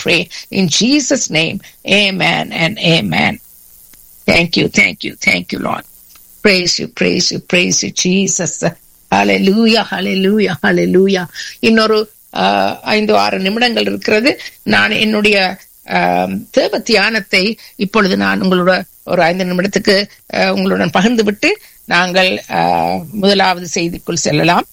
pray in Jesus' name. Amen and amen. Thank you, thank you, thank you, Lord. Praise you, praise you, praise you, Jesus. Hallelujah, hallelujah, hallelujah. இன்னொரு ஆஹ், ஐந்து ஆறு நிமிடங்கள் இருக்கிறது நான் என்னுடைய ஆஹ், தேவ தியானத்தை இப்பொழுது நான் உங்களோட ஒரு ஐந்து நிமிடத்துக்கு ஆஹ், உங்களுடன் பகிர்ந்து விட்டு நாங்கள் ஆஹ், முதலாவது செய்திக்குள் செல்லலாம்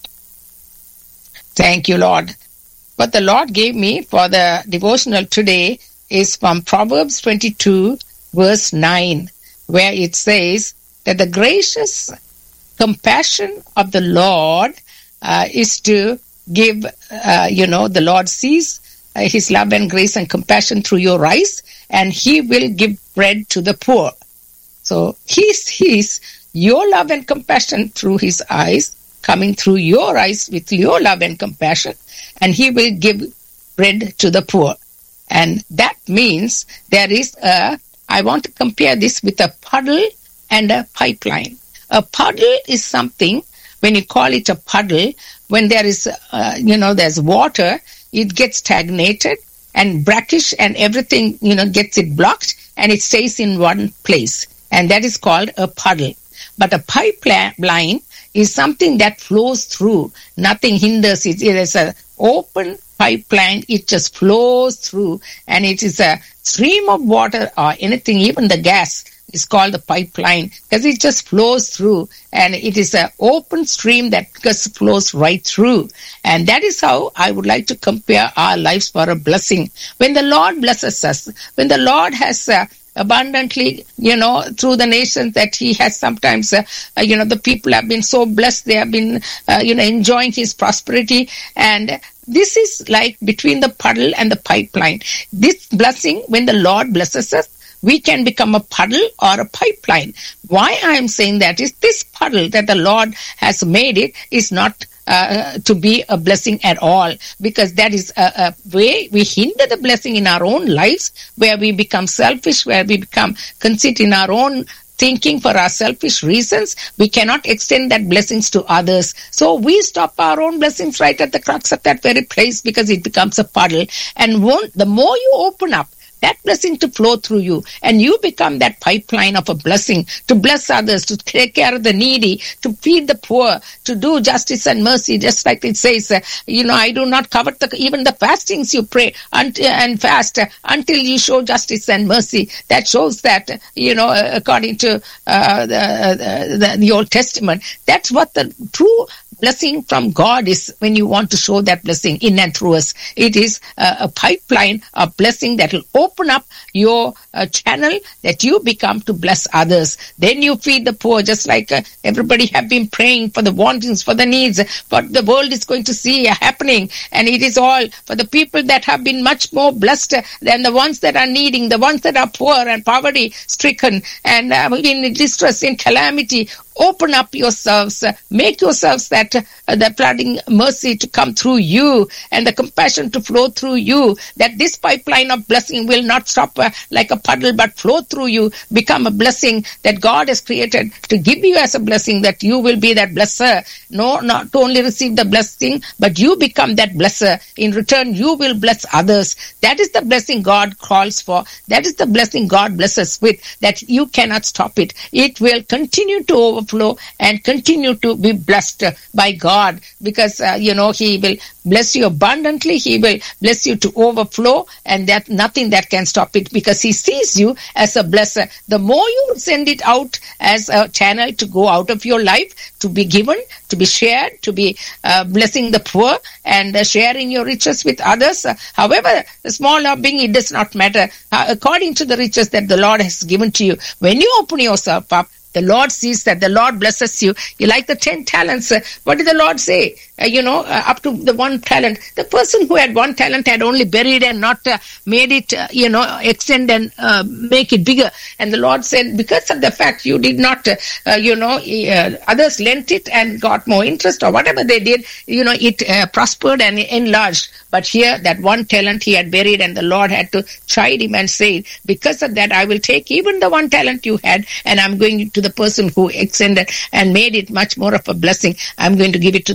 Thank you, Lord. What the Lord gave me for the devotional today is from Proverbs 22, verse 9, where it says that the gracious compassion of the Lord uh, is to give, uh, you know, the Lord sees uh, his love and grace and compassion through your eyes, and he will give bread to the poor. So he sees your love and compassion through his eyes, coming through your eyes with your love and compassion, and he will give bread to the poor. And that means there is a, I want to compare this with a puddle and a pipeline. A puddle is something, when you call it a puddle, when there is, uh, you know, there's water, it gets stagnated and brackish and everything, you know, gets it blocked and it stays in one place. And that is called a puddle. But a pipeline is something that flows through. Nothing hinders it. It is an open pipeline. It just flows through and it is a stream of water or anything, even the gas is called the pipeline because it just flows through and it is an open stream that just flows right through. And that is how I would like to compare our lives for a blessing. When the Lord blesses us, when the Lord has uh, abundantly, you know, through the nations that he has sometimes, uh, uh, you know, the people have been so blessed. They have been, uh, you know, enjoying his prosperity. And this is like between the puddle and the pipeline. This blessing, when the Lord blesses us, we can become a puddle or a pipeline. Why I am saying that is this puddle that the Lord has made it is not uh, to be a blessing at all because that is a, a way we hinder the blessing in our own lives where we become selfish, where we become conceit in our own thinking for our selfish reasons. We cannot extend that blessings to others. So we stop our own blessings right at the crux of that very place because it becomes a puddle. And won't, the more you open up, that blessing to flow through you and you become that pipeline of a blessing to bless others to take care of the needy to feed the poor to do justice and mercy just like it says uh, you know i do not covet the, even the fastings you pray until, and fast uh, until you show justice and mercy that shows that uh, you know uh, according to uh, the, the, the old testament that's what the true blessing from God is when you want to show that blessing in and through us. It is a, a pipeline of blessing that will open up your uh, channel that you become to bless others. Then you feed the poor, just like uh, everybody have been praying for the wantings, for the needs, what the world is going to see happening. And it is all for the people that have been much more blessed than the ones that are needing, the ones that are poor and poverty stricken and uh, in distress, in calamity open up yourselves, uh, make yourselves that uh, the flooding mercy to come through you and the compassion to flow through you, that this pipeline of blessing will not stop uh, like a puddle but flow through you, become a blessing that God has created to give you as a blessing, that you will be that blesser. No, not to only receive the blessing, but you become that blesser. In return, you will bless others. That is the blessing God calls for. That is the blessing God blesses with, that you cannot stop it. It will continue to overflow and continue to be blessed by God because, uh, you know, He will bless you abundantly. He will bless you to overflow and that nothing that can stop it because He sees you as a blesser. The more you send it out as a channel to go out of your life, to be given, to be shared, to be uh, blessing the poor and uh, sharing your riches with others. Uh, however small or big, it does not matter. Uh, according to the riches that the Lord has given to you, when you open yourself up, the Lord sees that the Lord blesses you. You like the 10 talents. Uh, what did the Lord say? Uh, you know, uh, up to the one talent. The person who had one talent had only buried and not uh, made it, uh, you know, extend and uh, make it bigger. And the Lord said, because of the fact you did not, uh, uh, you know, uh, others lent it and got more interest or whatever they did, you know, it uh, prospered and enlarged. But here, that one talent he had buried and the Lord had to chide him and say, because of that, I will take even the one talent you had and I'm going to the person who extended and made it much more of a blessing. I'm going to give it to that person.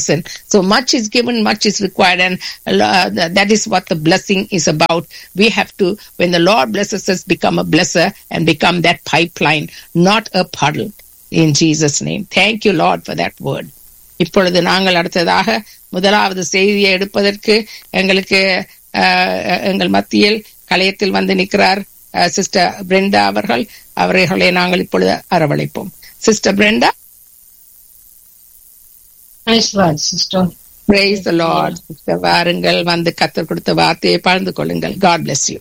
person. So much is given, much is required, and uh, that is what the blessing is about. We have to, when the Lord blesses us, become a blesser and become that pipeline, not a puddle. In Jesus' name. Thank you, Lord, for that word. இப்பொழுது நாங்கள் அடுத்ததாக முதலாவது செய்தியை எடுப்பதற்கு எங்களுக்கு எங்கள் மத்தியில் கலையத்தில் வந்து நிற்கிறார் சிஸ்டர் பிரெண்டா அவர்கள் அவர்களை நாங்கள் இப்பொழுது அரவணைப்போம் sister Brenda Praise the Lord. Sister வாருங்கள் வந்து கத்தர் கொடுத்த வார்த்தையை பகிர்ந்து கொள்ளுங்கள் காட் பிளஸ் யூ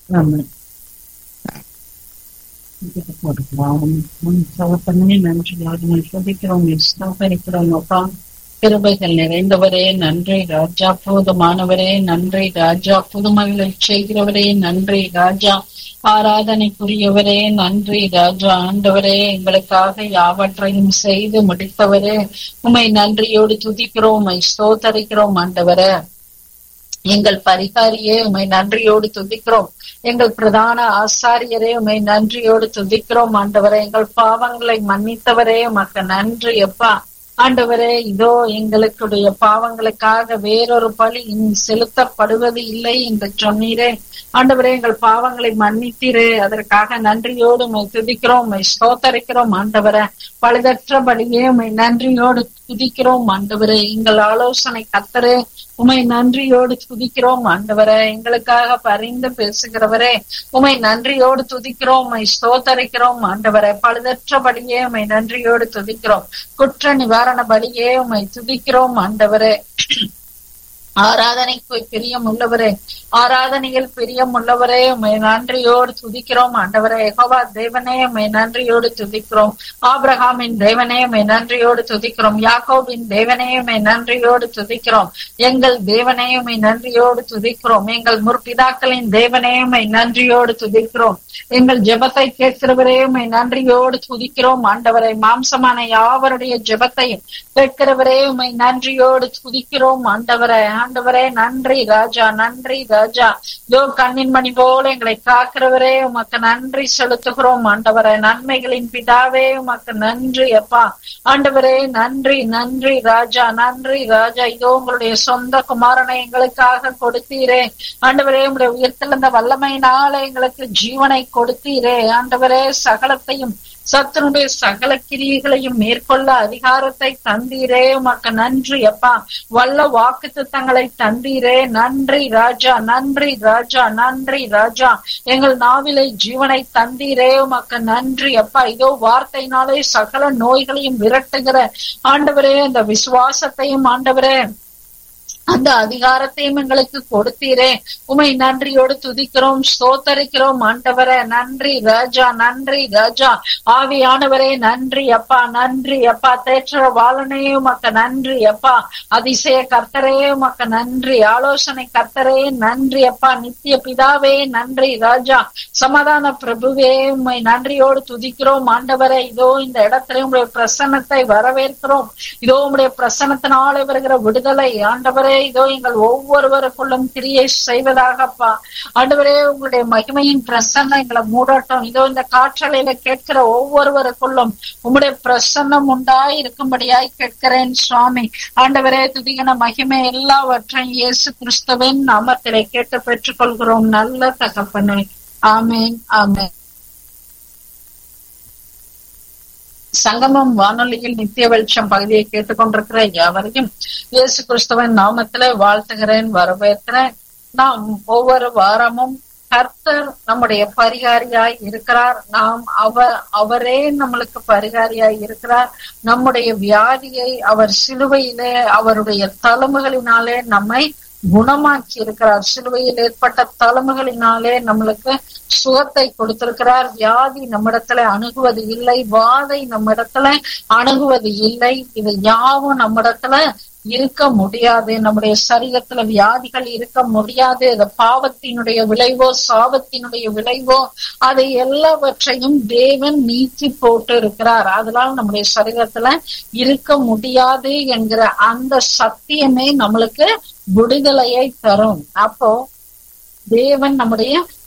கிருபைகள் நிறைந்தவரே நன்றி ராஜா போதுமானவரே நன்றி ராஜா புதுமைகளை செய்கிறவரே நன்றி ராஜா ஆராதனைக்குரியவரே நன்றி ராஜா ஆண்டவரே எங்களுக்காக யாவற்றையும் செய்து முடித்தவரே உமை நன்றியோடு துதிக்கிறோம் உமை ஸ்தோத்தரிக்கிறோம் ஆண்டவரே எங்கள் பரிகாரியே உமை நன்றியோடு துதிக்கிறோம் எங்கள் பிரதான ஆசாரியரே உமை நன்றியோடு துதிக்கிறோம் ஆண்டவரே எங்கள் பாவங்களை மன்னித்தவரே உமக்கு நன்றி எப்பா ஆண்டவரே இதோ எங்களுடைய பாவங்களுக்காக வேறொரு பலி செலுத்தப்படுவது இல்லை என்று சொன்னீரே ஆண்டவரே எங்கள் பாவங்களை மன்னித்தீரே அதற்காக நன்றியோடு உமை துதிக்கிறோம் உமை ஸ்தோத்தரிக்கிறோம் ஆண்டவரே பழுதற்ற பலியே உமை நன்றியோடு துதிக்கிறோம் ஆண்டவரே எங்கள் ஆலோசனை கத்தரே உமை நன்றியோடு துதிக்கிறோம் ஆண்டவரே எங்களுக்காக பரிந்து பேசுகிறவரே உமை நன்றியோடு துதிக்கிறோம் உமை ஸ்தோத்தரிக்கிறோம் ஆண்டவரே பழுதற்ற படியே உமை நன்றியோடு துதிக்கிறோம் குற்ற நிவாரண பலியே உமை துதிக்கிறோம் ஆண்டவரே ஆராதனைக்கு பிரியம் உள்ளவரே ஆராதனையில் பிரியம் உள்ளவரே உமை நன்றியோடு துதிக்கிறோம் ஆண்டவரே எகோவா தேவனே உமை நன்றியோடு துதிக்கிறோம் ஆபிரகாமின் தேவனே உமை நன்றியோடு துதிக்கிறோம் யாக்கோபின் தேவனே உமை நன்றியோடு துதிக்கிறோம் எங்கள் தேவனே உமை நன்றியோடு துதிக்கிறோம் எங்கள் முற்பிதாக்களின் தேவனே உமை நன்றியோடு துதிக்கிறோம் எங்கள் ஜெபத்தை கேட்கிறவரே உமை நன்றியோடு துதிக்கிறோம் ஆண்டவரை மாம்சமான யாவருடைய ஜெபத்தையும் கேட்கிறவரே உமை நன்றியோடு துதிக்கிறோம் ஆண்டவரை ஆண்டவரே நன்றி ராஜா நன்றி ராஜா இதோ கண்ணின் மணி போல எங்களை காக்கிறவரே உமக்கு நன்றி செலுத்துகிறோம் ஆண்டவரே நன்மைகளின் பிதாவே உமக்கு நன்றி அப்பா ஆண்டவரே நன்றி நன்றி ராஜா நன்றி ராஜா இதோ உங்களுடைய சொந்த குமாரனை எங்களுக்காக கொடுத்தீரே ஆண்டவரே உங்களுடைய உயர்த்திருந்த வல்லமையினால எங்களுக்கு ஜீவனை கொடுத்தீரே ஆண்டவரே சகலத்தையும் சத்துனுடைய சகல கிரியைகளையும் மேற்கொள்ள அதிகாரத்தை தந்தீரே உமக்கு நன்றி அப்பா வல்ல வாக்கு திட்டங்களை தந்தீரே நன்றி ராஜா நன்றி ராஜா நன்றி ராஜா எங்கள் நாவிலை ஜீவனை தந்தீரே உமக்கு நன்றி அப்பா இதோ வார்த்தையினாலே சகல நோய்களையும் விரட்டுகிற ஆண்டவரே அந்த விசுவாசத்தையும் ஆண்டவரே அந்த அதிகாரத்தையும் எங்களுக்கு கொடுத்தீரே உமை நன்றியோடு துதிக்கிறோம் ஸ்தோத்தரிக்கிறோம் ஆண்டவரே நன்றி ராஜா நன்றி ராஜா ஆவியானவரே நன்றி அப்பா நன்றி அப்பா தேற்ற வாழனே உமக்கு நன்றி அப்பா அதிசய கர்த்தரே உமக்கு நன்றி ஆலோசனை கர்த்தரே நன்றி அப்பா நித்திய பிதாவே நன்றி ராஜா சமாதான பிரபுவே உண்மை நன்றியோடு துதிக்கிறோம் ஆண்டவரே இதோ இந்த இடத்துல உங்களுடைய பிரசன்னத்தை வரவேற்கிறோம் இதோ உங்களுடைய பிரசன்னத்தினாலே வருகிற விடுதலை ஆண்டவரே இதோ எங்கள் ஒவ்வொருவருக்குள்ளும் கிரியை செய்வதாகப்பா ஆண்டவரே உங்களுடைய மகிமையின் பிரசன்னம் எங்களை மூடட்டும் இதோ இந்த காற்றலையில கேட்கிற ஒவ்வொருவருக்குள்ளும் உங்களுடைய பிரசன்னம் உண்டாய் இருக்கும்படியாய் கேட்கிறேன் சுவாமி ஆண்டவரே துதிகன மகிமை எல்லாவற்றையும் இயேசு கிறிஸ்துவின் நாமத்திலே கேட்டு பெற்றுக் கொள்கிறோம் நல்ல தகப்பனே ஆமேன் ஆமேன் சங்கமம் வானொலியில் நித்திய வெளிச்சம் பகுதியை கேட்டுக்கொண்டிருக்கிற யாவரையும் இயேசு கிறிஸ்துவின் நாமத்திலே வாழ்த்துகிறேன் வரவேற்கிறேன் நாம் ஒவ்வொரு வாரமும் கர்த்தர் நம்முடைய பரிகாரியாய் இருக்கிறார் நாம் அவர் அவரே நம்மளுக்கு பரிகாரியாய் இருக்கிறார் நம்முடைய வியாதியை அவர் சிலுவையிலே அவருடைய தழும்புகளினாலே நம்மை குணமாக்கி இருக்கிறார் சிலுவையில் ஏற்பட்ட தழும்புகளினாலே நம்மளுக்கு சுகத்தை கொடுத்திருக்கிறார் வியாதி நம்மிடத்துல அணுகுவது இல்லை வாதை நம்மிடத்துல அணுகுவது இல்லை இது யாவும் நம்மிடத்துல இருக்க முடியாது நம்முடைய சரீரத்துல வியாதிகள் இருக்க முடியாது அது பாவத்தினுடைய விளைவோ சாபத்தினுடைய விளைவோ அதை எல்லாவற்றையும் தேவன் நீக்கி போட்டு இருக்கிறார் அதனால நம்முடைய சரீரத்துல இருக்க முடியாது என்கிற அந்த சத்தியமே நம்மளுக்கு விடுதலையை தரும் அப்போ தேவன் நம்முடைய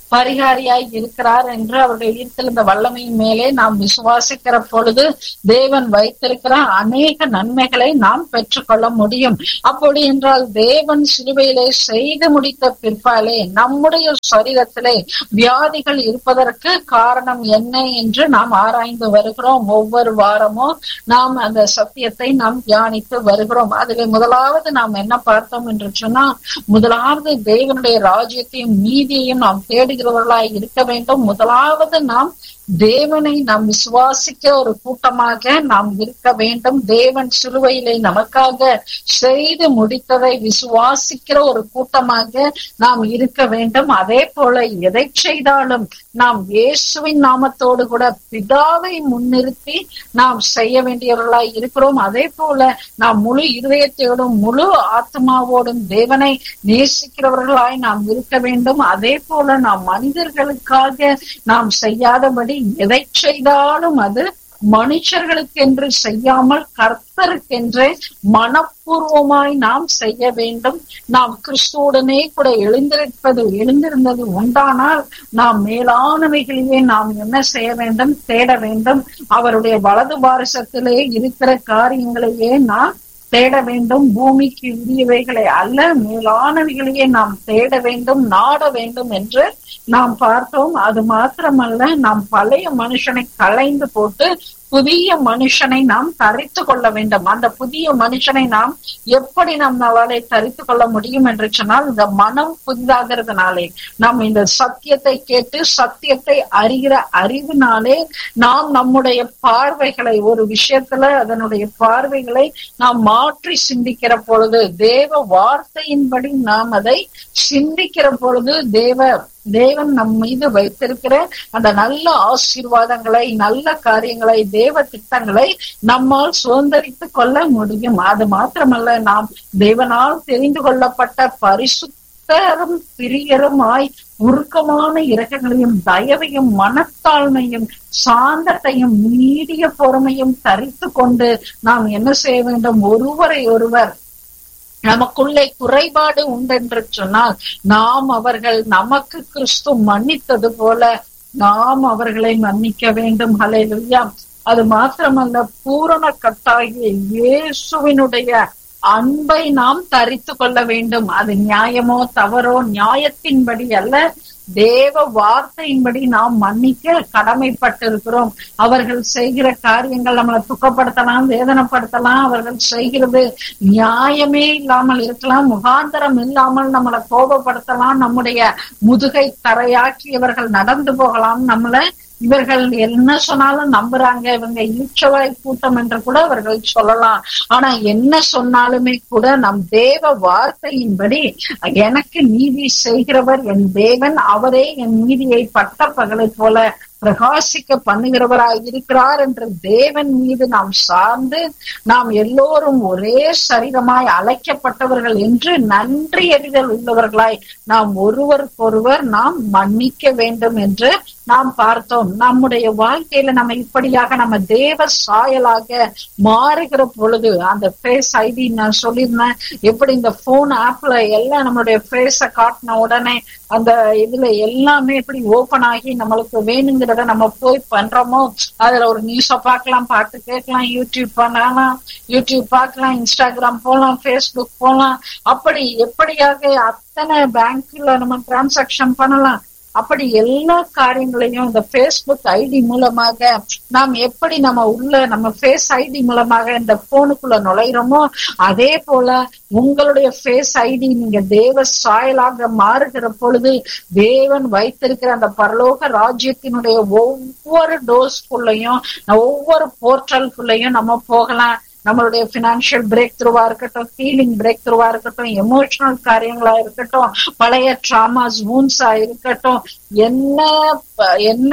பரிகாரியாய் இருக்கிறார் என்று அவருடைய ஈர்த்திருந்த வல்லமையின் மேலே நாம் விசுவாசிக்கிற பொழுது தேவன் வைத்திருக்கிற அநேக நன்மைகளை நாம் பெற்றுக்கொள்ள முடியும் அப்படி என்றால் தேவன் சிலுவையிலே செய்து முடித்த பிற்பாலே நம்முடைய சரீரத்திலே வியாதிகள் இருப்பதற்கு காரணம் என்ன என்று நாம் ஆராய்ந்து வருகிறோம் ஒவ்வொரு வாரமும் நாம் அந்த சத்தியத்தை நாம் தியானித்து வருகிறோம் அதிலே முதலாவது நாம் என்ன பார்த்தோம் என்று சொன்னால் முதலாவது தேவனுடைய ராஜ்யத்தையும் நீதியையும் நாம் தேடுகிறவர்களாய் இருக்க வேண்டும் முதலாவது நாம் தேவனை நாம் விசுவாசிக்க ஒரு கூட்டமாக நாம் இருக்க வேண்டும் தேவன் சிலுவையிலே நமக்காக செய்து முடித்ததை விசுவாசிக்கிற ஒரு கூட்டமாக நாம் இருக்க வேண்டும் அதே போல எதை செய்தாலும் நாம் இயேசுவின் நாமத்தோடு கூட பிதாவை முன்னிறுத்தி நாம் செய்ய வேண்டியவர்களாய் இருக்கிறோம் அதே போல நாம் முழு இருதயத்தோடும் முழு ஆத்மாவோடும் தேவனை நேசிக்கிறவர்களாய் நாம் இருக்க வேண்டும் அதே போல நாம் மனிதர்களுக்காக நாம் செய்யாதபடி எதை செய்தாலும் அது மனுஷர்களுக்கென்று செய்யாமல் கர்த்தருக்கென்றே மனப்பூர்வமாய் நாம் செய்ய வேண்டும் நாம் கிறிஸ்துவுடனே கூட எழுந்திருப்பது எழுந்திருந்தது உண்டானால் நாம் மேலானவைகளையே நாம் என்ன செய்ய வேண்டும் தேட வேண்டும் அவருடைய வலது பாரசத்திலே இருக்கிற காரியங்களையே நாம் தேட வேண்டும் பூமிக்கு உரியவைகளை அல்ல மேலானவைகளையே நாம் தேட வேண்டும் நாட வேண்டும் என்று நாம் பார்த்தோம் அது மாத்திரமல்ல நாம் பழைய மனுஷனை களைந்து போட்டு புதிய மனுஷனை நாம் தரித்து கொள்ள வேண்டும் அந்த புதிய மனுஷனை நாம் எப்படி நம்மளாலே தரித்து கொள்ள முடியும் என்று சொன்னால் இந்த மனம் புதிதாகிறதுனாலே நாம் இந்த சத்தியத்தை கேட்டு சத்தியத்தை அறிகிற அறிவினாலே நாம் நம்முடைய பார்வைகளை ஒரு விஷயத்துல அதனுடைய பார்வைகளை நாம் மாற்றி சிந்திக்கிற பொழுது தேவ வார்த்தையின்படி நாம் அதை சிந்திக்கிற பொழுது தேவ தேவன் நம் மீது வைத்திருக்கிற அந்த நல்ல ஆசீர்வாதங்களை நல்ல காரியங்களை தேவ திட்டங்களை நம்மால் சுதந்திரித்துக் கொள்ள முடியும் அது மாத்திரமல்ல நாம் தேவனால் தெரிந்து கொள்ளப்பட்ட பரிசுத்தரும் பிரியருமாய் உருக்கமான இறக்கங்களையும் தயவையும் மனத்தாழ்மையும் சாந்தத்தையும் நீடிய பொறுமையும் தரித்து கொண்டு நாம் என்ன செய்ய வேண்டும் ஒருவரை ஒருவர் நமக்குள்ளே குறைபாடு உண்டென்று சொன்னால் நாம் அவர்கள் நமக்கு கிறிஸ்து மன்னித்தது போல நாம் அவர்களை மன்னிக்க வேண்டும் ஹலையா அது மாத்திரமல்ல பூரண கட்டாகிய இயேசுவினுடைய அன்பை நாம் தரித்து கொள்ள வேண்டும் அது நியாயமோ தவறோ நியாயத்தின்படி அல்ல தேவ வார்த்தையின்படி நாம் மன்னிக்க கடமைப்பட்டிருக்கிறோம் அவர்கள் செய்கிற காரியங்கள் நம்மளை துக்கப்படுத்தலாம் வேதனைப்படுத்தலாம் அவர்கள் செய்கிறது நியாயமே இல்லாமல் இருக்கலாம் முகாந்தரம் இல்லாமல் நம்மளை கோபப்படுத்தலாம் நம்முடைய முதுகை தரையாக்கி இவர்கள் நடந்து போகலாம் நம்மளை இவர்கள் என்ன சொன்னாலும் நம்புறாங்க இவங்க ஈச்சவாய் கூட்டம் என்று கூட அவர்கள் சொல்லலாம் ஆனா என்ன சொன்னாலுமே கூட நம் தேவ வார்த்தையின்படி எனக்கு நீதி செய்கிறவர் என் தேவன் அவரே என் நீதியை பட்ட பகலை போல பிரகாசிக்க பண்ணுகிறவராய் இருக்கிறார் என்ற தேவன் மீது நாம் சார்ந்து நாம் எல்லோரும் ஒரே சரீரமாய் அழைக்கப்பட்டவர்கள் என்று நன்றி எறிதல் உள்ளவர்களாய் நாம் ஒருவருக்கொருவர் நாம் மன்னிக்க வேண்டும் என்று நாம் பார்த்தோம் நம்முடைய வாழ்க்கையில நம்ம இப்படியாக நம்ம தேவ சாயலாக மாறுகிற பொழுது அந்த ஃபேஸ் ஐடி நான் சொல்லியிருந்தேன் எப்படி இந்த போன் ஆப்ல எல்லாம் நம்மளுடைய ஃபேஸ காட்டின உடனே அந்த இதுல எல்லாமே எப்படி ஓபன் ஆகி நம்மளுக்கு வேணுங்கிறத நம்ம போய் பண்றோமோ அதுல ஒரு நியூஸ பார்க்கலாம் பாட்டு கேட்கலாம் யூடியூப் பண்ணலாம் யூடியூப் பார்க்கலாம் இன்ஸ்டாகிராம் போகலாம் ஃபேஸ்புக் போகலாம் அப்படி எப்படியாக அத்தனை பேங்க்ல நம்ம டிரான்சாக்சன் பண்ணலாம் அப்படி எல்லா காரியங்களையும் இந்த பேஸ்புக் ஐடி மூலமாக நாம் எப்படி நம்ம உள்ள நம்ம ஃபேஸ் ஐடி மூலமாக இந்த போனுக்குள்ள நுழைகிறோமோ அதே போல உங்களுடைய ஃபேஸ் ஐடி நீங்க தேவ சாயலாக மாறுகிற பொழுது தேவன் வைத்திருக்கிற அந்த பரலோக ராஜ்யத்தினுடைய ஒவ்வொரு டோஸ்குள்ளையும் ஒவ்வொரு போர்ட்டலுக்குள்ளயும் நம்ம போகலாம் நம்மளுடைய பினான்சியல் பிரேக் த்ரூவா இருக்கட்டும் ஃபீலிங் பிரேக் த்ரூவா இருக்கட்டும் எமோஷனல் காரியங்களா இருக்கட்டும் பழைய ட்ராமாஸ் வூன்ஸா இருக்கட்டும் என்ன என்ன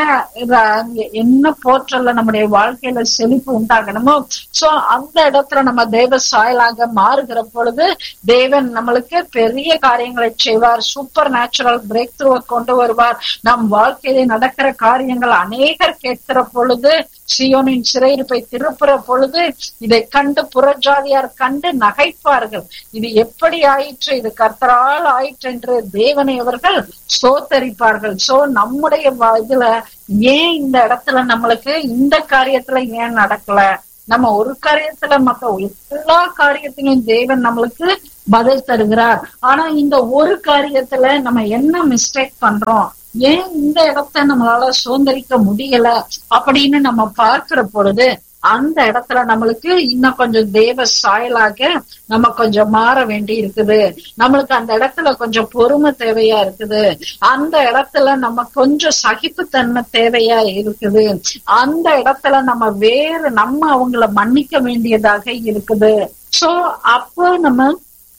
என்ன போற்றல்ல நம்முடைய வாழ்க்கையில செழிப்பு உண்டாகணுமோ சோ அந்த இடத்துல நம்ம தேவ சாயலாக மாறுகிற பொழுது தேவன் நம்மளுக்கு பெரிய காரியங்களை செய்வார் சூப்பர் நேச்சுரல் பிரேக் த்ரூவை கொண்டு வருவார் நம் வாழ்க்கையில நடக்கிற காரியங்கள் அநேகர் கேட்கிற பொழுது சியோனின் சிறையிருப்பை திருப்புற பொழுது இதை கண்டு புறஜாதியார் கண்டு நகைப்பார்கள் இது எப்படி ஆயிற்று இது கர்த்தரால் ஆயிற்று என்று தேவனை அவர்கள் சோத்தரிப்பார்கள் சோ நம்முடைய வ- இதுல ஏன் இந்த இடத்துல நம்மளுக்கு இந்த காரியத்துல ஏன் நடக்கல நம்ம ஒரு காரியத்துல மத்த எல்லா காரியத்திலும் தேவன் நம்மளுக்கு பதில் தருகிறார் ஆனா இந்த ஒரு காரியத்துல நம்ம என்ன மிஸ்டேக் பண்றோம் ஏன் இந்த இடத்த நம்மளால சுதந்திரிக்க முடியல அப்படின்னு நம்ம பார்க்கிற பொழுது அந்த இடத்துல நம்மளுக்கு இன்னும் கொஞ்சம் தேவ சாயலாக நம்ம கொஞ்சம் மாற வேண்டி இருக்குது நம்மளுக்கு அந்த இடத்துல கொஞ்சம் பொறுமை தேவையா இருக்குது அந்த இடத்துல நம்ம கொஞ்சம் சகிப்புத்தன்மை தேவையா இருக்குது அந்த இடத்துல நம்ம வேறு நம்ம அவங்கள மன்னிக்க வேண்டியதாக இருக்குது சோ அப்போ நம்ம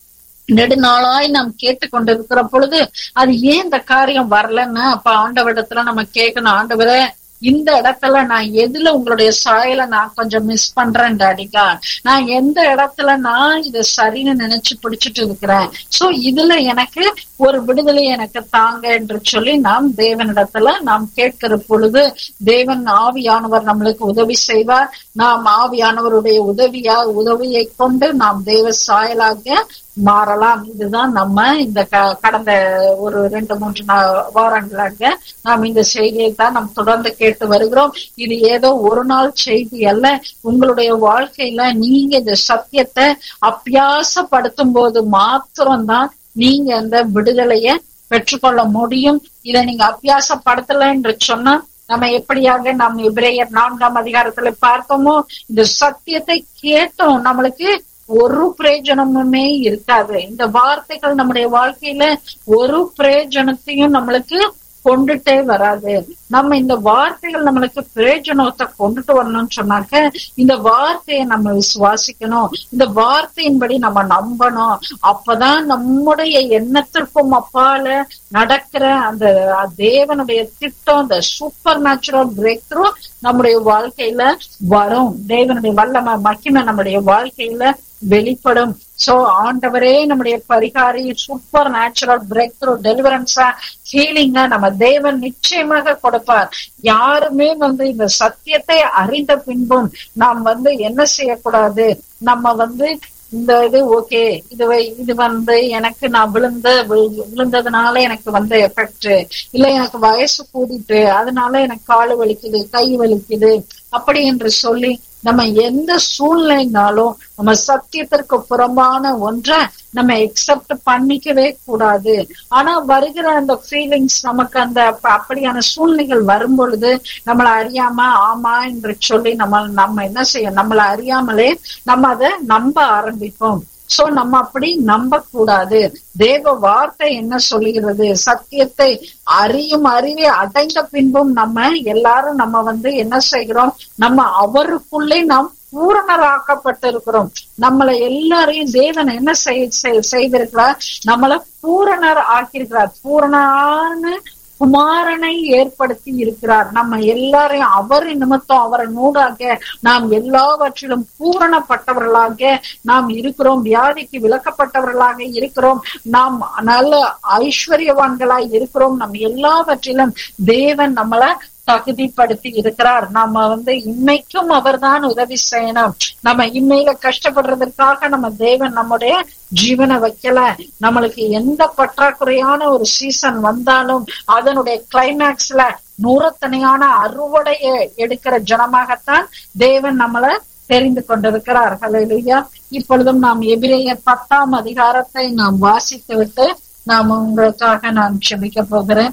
நெடுநாளாய் நாம் கேட்டுக்கொண்டிருக்கிற பொழுது அது ஏன் இந்த காரியம் வரலன்னு அப்ப ஆண்டவரிடத்துல நம்ம கேட்கணும் ஆண்டவரே இந்த இடத்துல நான் எதுல உங்களுடைய சாயலை நான் கொஞ்சம் மிஸ் பண்றேன் டாடிகா நான் எந்த இடத்துல நான் இத சரின்னு நினைச்சு பிடிச்சிட்டு இருக்கிறேன் சோ இதுல எனக்கு ஒரு விடுதலை எனக்கு தாங்க என்று சொல்லி நாம் தேவனிடத்துல நாம் கேட்கிற பொழுது தேவன் ஆவியானவர் நம்மளுக்கு உதவி செய்வார் நாம் ஆவியானவருடைய உதவியா உதவியை கொண்டு நாம் தேவ சாயலாக மாறலாம் இதுதான் நம்ம இந்த க- கடந்த ஒரு ரெண்டு மூன்று நா- வாரங்களாக நாம் இந்த செய்தியை தான் நாம் தொடர்ந்து கேட்டு வருகிறோம் இது ஏதோ ஒரு நாள் செய்தி அல்ல உங்களுடைய வாழ்க்கையில நீங்க இந்த சத்தியத்தை அபியாசப்படுத்தும் போது மாத்திரம்தான் நீங்க அந்த விடுதலைய பெற்றுக்கொள்ள முடியும் இதை நீங்க அபியாசப்படுத்தல என்று சொன்னா நம்ம எப்படியாக நாம் எபிரேயர் நான்காம் அதிகாரத்துல பார்த்தோமோ இந்த சத்தியத்தை கேட்டோம் நம்மளுக்கு ஒரு பிரயோஜனமுமே இருக்காது இந்த வார்த்தைகள் நம்முடைய வாழ்க்கையில ஒரு பிரயோஜனத்தையும் நம்மளுக்கு கொண்டுட்டே வராது நம்ம இந்த வார்த்தைகள் நம்மளுக்கு பிரயோஜனத்தை கொண்டுட்டு வரணும்னு சொன்னாக்க இந்த வார்த்தையை நம்ம விசுவாசிக்கணும் இந்த வார்த்தையின்படி நம்ம நம்பணும் அப்பதான் நம்முடைய எண்ணத்திற்கும் அப்பால நடக்கிற அந்த தேவனுடைய திட்டம் அந்த சூப்பர் நேச்சுரல் பிரேக் த்ரூ நம்முடைய வாழ்க்கையில வரும் தேவனுடைய வல்லமை மகிமை நம்முடைய வாழ்க்கையில வெளிப்படும் சோ ஆண்டவரே நம்முடைய பரிகாரி சூப்பர் நேச்சுரல் பிரேக் த்ரூ டெலிவரன்ஸா ஹீலிங்கா நம்ம தேவன் நிச்சயமாக கொடுப்பார் யாருமே வந்து இந்த சத்தியத்தை அறிந்த பின்பும் நாம் வந்து என்ன செய்யக்கூடாது நம்ம வந்து இந்த இது ஓகே இது வை- இது வந்து எனக்கு நான் விழுந்த வி- விழுந்ததுனால எனக்கு வந்த எஃபெக்ட் இல்ல எனக்கு வயசு கூடிட்டு அதனால எனக்கு கால் வலிக்குது கை வலிக்குது அப்படி என்று சொல்லி நம்ம எந்த சூழ்நிலைனாலும் நம்ம சத்தியத்திற்கு புறம்பான ஒன்றை நம்ம எக்ஸெப்ட் பண்ணிக்கவே கூடாது ஆனா வருகிற அந்த ஃபீலிங்ஸ் நமக்கு அந்த அப்ப- அப்படியான சூழ்நிலைகள் வரும் பொழுது நம்மள அறியாம ஆமா என்று சொல்லி நம்ம நம்ம என்ன செய்யும் நம்மள அறியாமலே நம்ம அதை நம்ப ஆரம்பிப்போம் சோ நம்ம அப்படி நம்ப கூடாது தேவ வார்த்தை என்ன சொல்லுகிறது சத்தியத்தை அறியும் அறிவை அடைந்த பின்பும் நம்ம எல்லாரும் நம்ம வந்து என்ன செய்கிறோம் நம்ம அவருக்குள்ளே நாம் பூரணராக்கப்பட்டிருக்கிறோம் நம்மளை எல்லாரையும் தேவன் என்ன செய்- செய்- செய்திருக்கிறார் நம்மள பூரணர் ஆக்கியிருக்கிறார் பூரணான குமாரனை ஏற்படுத்தி இருக்கிறார் நம்ம எல்லாரையும் அவர் நிமித்தம் அவரை நூடாக நாம் எல்லாவற்றிலும் பூரணப்பட்டவர்களாக நாம் இருக்கிறோம் வியாதிக்கு விலக்கப்பட்டவர்களாக இருக்கிறோம் நாம் நல்ல ஐஸ்வர்யவான்களாய் இருக்கிறோம் நம்ம எல்லாவற்றிலும் தேவன் நம்மள தகுதிப்படுத்தி இருக்கிறார் நம்ம வந்து இன்னைக்கும் அவர்தான் உதவி செய்யணும் நம்ம இம்மையில கஷ்டப்படுறதுக்காக நம்ம தேவன் நம்முடைய ஜீவனை வைக்கல நம்மளுக்கு எந்த பற்றாக்குறையான ஒரு சீசன் வந்தாலும் அதனுடைய கிளைமேக்ஸ்ல நூறத்தனையான அறுவடைய எடுக்கிற ஜனமாகத்தான் தேவன் நம்மள தெரிந்து கொண்டிருக்கிறார் ஹalleluya இப்பொழுதும் நாம் எபிரேயர் பத்தாம் அதிகாரத்தை நாம் வாசித்து விட்டு நாம் உங்களுக்காக நான் க்ஷமிக்க போகிறேன்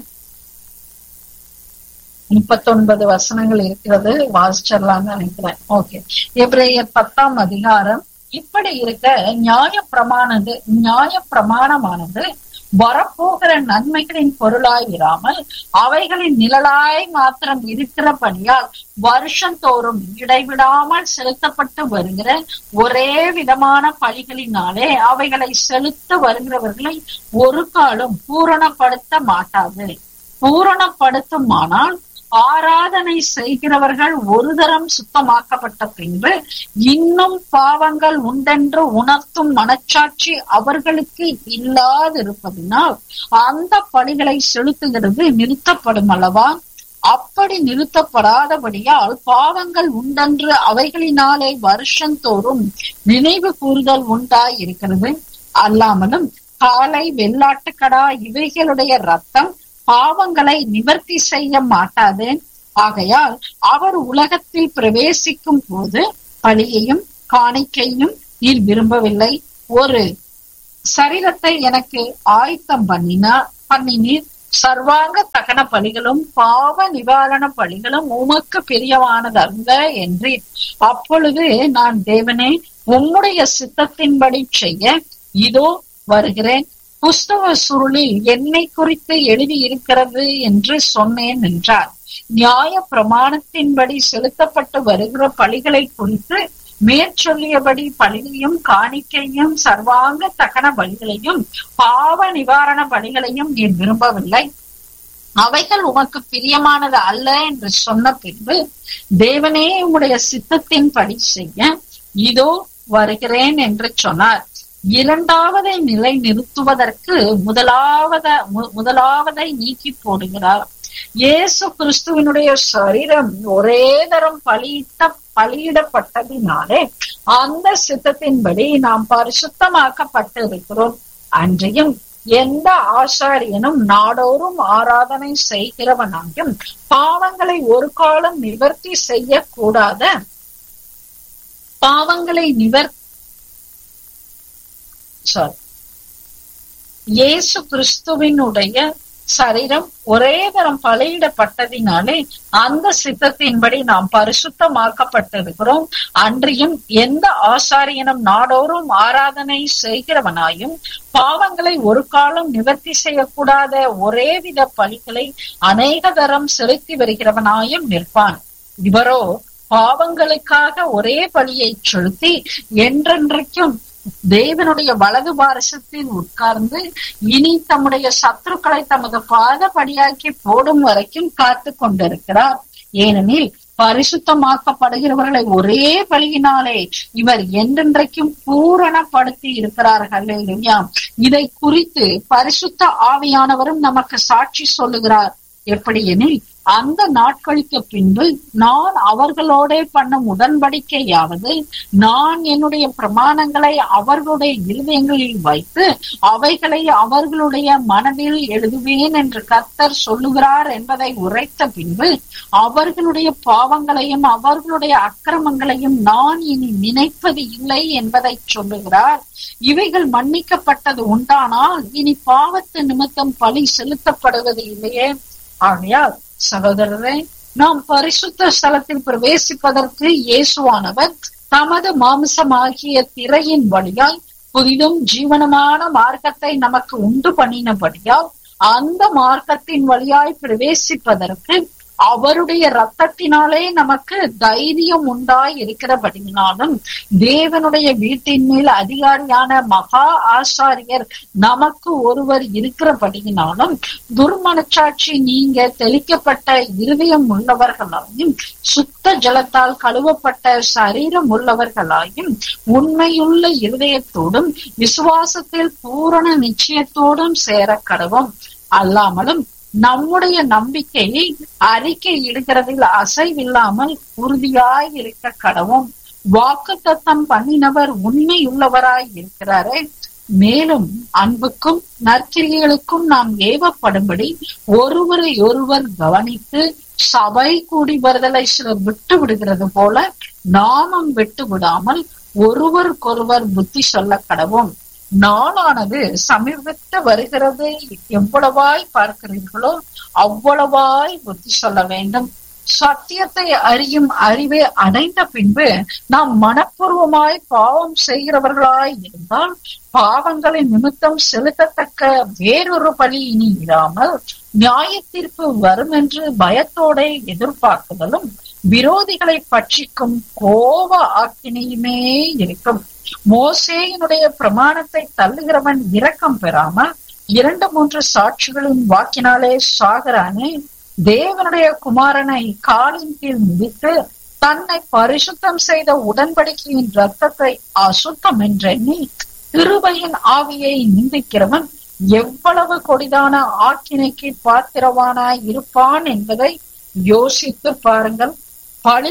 முப்பத்தொன்பது வசனங்கள் இருக்கிறது வாசிச்சிடலாம்னு நினைக்கிறேன் ஓகே எபிரேயர் பத்தாம் அதிகாரம் இப்படி இருக்க நியாய பிரமானது நியாய பிரமாணமானது வரப்போகிற நன்மைகளின் பொருளாய் இராமல் அவைகளின் நிழலாய் மாத்திரம் இருக்கிறபடியால் வருஷந்தோறும் இடைவிடாமல் செலுத்தப்பட்டு வருகிற ஒரே விதமான பலிகளினாலே அவைகளை செலுத்த வருகிறவர்களை ஒரு காலம் பூரணப்படுத்த மாட்டாது பூரணப்படுத்துமானால் ஆராதனை செய்கிறவர்கள் ஒரு தரம் சுத்தமாக்கப்பட்ட பின்பு இன்னும் பாவங்கள் உண்டென்று உணர்த்தும் மனச்சாட்சி அவர்களுக்கு இல்லாதிருப்பதினால் அந்த பணிகளை செலுத்துகிறது நிறுத்தப்படும் அல்லவா அப்படி நிறுத்தப்படாதபடியால் பாவங்கள் உண்டென்று அவைகளினாலே வருஷந்தோறும் நினைவு கூறுதல் உண்டாயிருக்கிறது அல்லாமலும் காலை வெள்ளாட்டுக்கடா இவைகளுடைய ரத்தம் பாவங்களை நிவர்த்தி செய்ய மாட்டாதேன் ஆகையால் அவர் உலகத்தில் பிரவேசிக்கும் போது பலியையும் காணிக்கையும் நீர் விரும்பவில்லை ஒரு சரீரத்தை எனக்கு ஆயத்தம் பண்ணினா பண்ணினீர் சர்வாங்க தகன பலிகளும் பாவ நிவாரண பலிகளும் உமக்கு பிரியமானதல்ல என்றீர் அப்பொழுது நான் தேவனே உம்முடைய சித்தத்தின்படி செய்ய இதோ வருகிறேன் புஸ்தக சுருளில் என்னை குறித்து எழுதியிருக்கிறது என்று சொன்னேன் என்றார் நியாய பிரமாணத்தின்படி செலுத்தப்பட்டு வருகிற பலிகளை குறித்து மேற்சொல்லியபடி பலியையும் காணிக்கையும் சர்வாங்க தகன பலிகளையும் பாவ நிவாரண பலிகளையும் நீர் விரும்பவில்லை அவைகள் உமக்கு பிரியமானது அல்ல என்று சொன்ன பின்பு தேவனே உம்முடைய சித்தத்தின் படி செய்ய இதோ வருகிறேன் என்று சொன்னார் இரண்டாவதை நிலை நிறுத்துவதற்கு முதலாவத முதலாவதை நீக்கி போடுகிறார் இயேசு கிறிஸ்துவனுடைய சரீரம் ஒரே தரம் பலியிட்ட பலியிடப்பட்டதினாலே அந்த சித்தத்தின்படி நாம் பரிசுத்தமாக்கப்பட்டிருக்கிறோம் அன்றையும் எந்த ஆசாரியனும் நாடோறும் ஆராதனை செய்கிறவனாயும் பாவங்களை ஒரு காலம் நிவர்த்தி செய்யக்கூடாத பாவங்களை நிவர் சாரி இயேசு கிறிஸ்துவினுடைய சரீரம் ஒரே தரம் பலியிடப்பட்டதினாலே அந்த சித்தத்தின்படி நாம் பரிசுத்தமாக்கப்பட்டிருக்கிறோம் அன்றியும் எந்த ஆசாரியனும் நாடோறும் ஆராதனை செய்கிறவனாயும் பாவங்களை ஒரு காலம் நிவர்த்தி செய்யக்கூடாத ஒரே வித பலிகளை அநேக தரம் செலுத்தி வருகிறவனாயும் நிற்பான் இவரோ பாவங்களுக்காக ஒரே பலியை செலுத்தி என்றென்றைக்கும் தேவனுடைய வலது பாரசத்தில் உட்கார்ந்து இனி தம்முடைய சத்துருக்களை தமது பாதபடியாக்கி போடும் வரைக்கும் காத்து கொண்டிருக்கிறார் ஏனெனில் பரிசுத்தமாக்கப்படுகிறவர்களை ஒரே பலியினாலே இவர் என்றென்றைக்கும் பூரணப்படுத்தி இருக்கிறார்கள் இல்லையா இதை குறித்து பரிசுத்த ஆவியானவரும் நமக்கு சாட்சி சொல்லுகிறார் எப்படி எனில் அந்த நாட்களுக்கு பின்பு நான் அவர்களோட பண்ணும் உடன்படிக்கையாவது நான் என்னுடைய பிரமாணங்களை அவர்களுடைய இருதயங்களில் வைத்து அவைகளை அவர்களுடைய மனதில் எழுதுவேன் என்று கர்த்தர் சொல்லுகிறார் என்பதை உரைத்த பின்பு அவர்களுடைய பாவங்களையும் அவர்களுடைய அக்கிரமங்களையும் நான் இனி நினைப்பது இல்லை என்பதை சொல்லுகிறார் இவைகள் மன்னிக்கப்பட்டது உண்டானால் இனி பாவத்து நிமித்தம் பலி செலுத்தப்படுவது இல்லையே ஆகையால் சகோதரரே நாம் பரிசுத்த ஸ்தலத்தில் பிரவேசிப்பதற்கு இயேசுவானவர் தமது மாம்சமாகிய திரையின் வழியாய் புதிதும் ஜீவனமான மார்க்கத்தை நமக்கு உண்டு பண்ணினபடியால் அந்த மார்க்கத்தின் வழியாய் பிரவேசிப்பதற்கு அவருடைய ரத்தத்தினாலே நமக்கு தைரியம் உண்டாய் இருக்கிறபடினாலும் தேவனுடைய வீட்டின் மேல் அதிகாரியான மகா ஆசாரியர் நமக்கு ஒருவர் இருக்கிறபடியினாலும் துர்மனச்சாட்சி நீங்க தெளிக்கப்பட்ட இருதயம் உள்ளவர்களாயும் சுத்த ஜலத்தால் கழுவப்பட்ட சரீரம் உள்ளவர்களாயும் உண்மையுள்ள இருதயத்தோடும் விசுவாசத்தில் பூரண நிச்சயத்தோடும் சேர கடவும் அல்லாமலும் நம்முடைய நம்பிக்கையை அறிக்கை இடுகிறதில் அசைவில்லாமல் உறுதியாய் இருக்க கடவும் வாக்கு தத்தம் பண்ணினவர் உண்மையுள்ளவராய் இருக்கிறாரே மேலும் அன்புக்கும் நற்கிரிகளுக்கும் நாம் ஏவப்படும்படி ஒருவரை ஒருவர் கவனித்து சபை கூடி வருதலை சிலர் விட்டு விடுகிறது போல நாமும் விட்டு விடாமல் ஒருவருக்கொருவர் புத்தி சொல்ல கடவும் நாளானது சமீபத்து வருகிறது எவ்வளவாய் பார்க்கிறீர்களோ அவ்வளவாய் புத்தி சொல்ல வேண்டும் சத்தியத்தை அறியும் அறிவை அடைந்த பின்பு நாம் மனப்பூர்வமாய் பாவம் செய்கிறவர்களாய் இருந்தால் பாவங்களின் நிமித்தம் செலுத்தத்தக்க வேறொரு பலி இனி இராமல் நியாய தீர்ப்பு வரும் என்று பயத்தோட எதிர்பார்க்குதலும் விரோதிகளை பட்சிக்கும் கோப ஆக்கினையுமே இருக்கும் மோசேயினுடைய பிரமாணத்தை தள்ளுகிறவன் இரக்கம் பெறாமல் இரண்டு மூன்று சாட்சிகளின் வாக்கினாலே சாகரானே தேவனுடைய குமாரனை காலின் கீழ் மிதித்து தன்னை பரிசுத்தம் செய்த உடன்படிக்கையின் ரத்தத்தை அசுத்தம் என்றெண்ணி கிருபையின் ஆவியை நிந்திக்கிறவன் எவ்வளவு கொடிதான ஆக்கினைக்கு பாத்திரவானாய் இருப்பான் என்பதை யோசித்து பாருங்கள்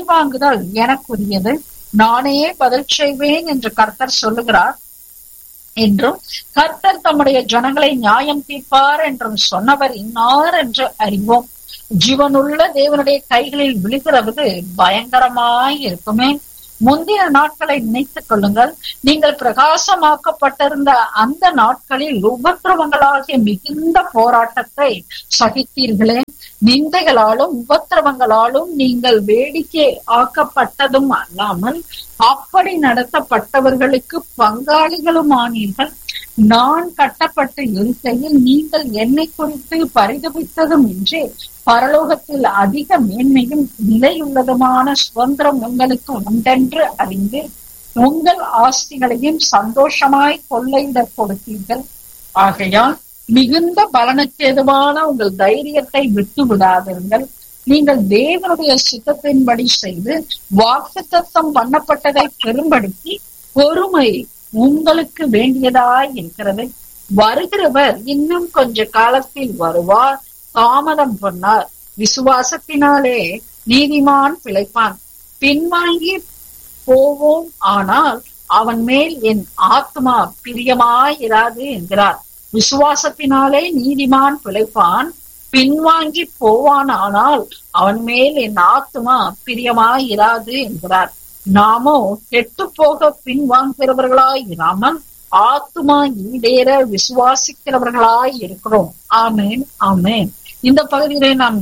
பழிவாங்குதல் எனக்குரியது நானே பதில் செய்வேன் என்று கர்த்தர் சொல்லுகிறார் என்றும் கர்த்தர் தம்முடைய ஜனங்களை நியாயம் தீர்ப்பார் என்றும் சொன்னவர் இன்னார் என்று அறிவோம் ஜீவனுள்ள தேவனுடைய கைகளில் விழுகிறது பயங்கரமாய் இருக்குமே முந்தைய நாட்களை நினைத்துக் கொள்ளுங்கள் நீங்கள் பிரகாசமாக்கப்பட்டிருந்த அந்த நாட்களில் உபத்திரவங்களாகிய மிகுந்த போராட்டத்தை சகித்தீர்களே நிந்தைகளாலும் உபத்திரவங்களாலும் நீங்கள் வேடிக்கை ஆக்கப்பட்டதும் அல்லாமல் அப்படி நடத்தப்பட்டவர்களுக்கு பங்காளிகளும் ஆனீர்கள் நான் கட்டப்பட்டு இருக்கையில் நீங்கள் என்னை குறித்து பரிதபித்ததும் இன்றி பரலோகத்தில் அதிக மேன்மையும் நிலையுள்ளதுமான சுதந்திரம் உங்களுக்கு உண்டென்று அறிந்து உங்கள் ஆஸ்திகளையும் சந்தோஷமாய் கொள்ளையிடக் கொடுத்தீர்கள் ஆகையால் மிகுந்த பலனுக்கு எதுவான உங்கள் தைரியத்தை விட்டு விடாதீர்கள் நீங்கள் தேவனுடைய சித்தத்தின்படி செய்து வாக்குத்தத்தம் பண்ணப்பட்டதை பெரும்படுத்தி பொறுமை உங்களுக்கு வேண்டியதாய் இருக்கிறது வருகிறவர் இன்னும் கொஞ்ச காலத்தில் வருவார் தாமதம் பண்ணார் விசுவாசத்தினாலே நீதிமான் பிழைப்பான் பின்வாங்கி போவோம் ஆனால் அவன் மேல் என் ஆத்மா பிரியமாயிராது என்கிறார் விசுவாசத்தினாலே நீதிமான் பிழைப்பான் பின்வாங்கி போவான் ஆனால் அவன் மேல் என் ஆத்மா பிரியமாயிராது என்கிறார் நாமோ கெட்டு போக பின்வாங்குகிறவர்களாய் இராமல் ஆத்மா ஈடேற விசுவாசிக்கிறவர்களாய் இருக்கிறோம் ஆமேன் ஆமேன் இந்த பகுதியிலே நாம்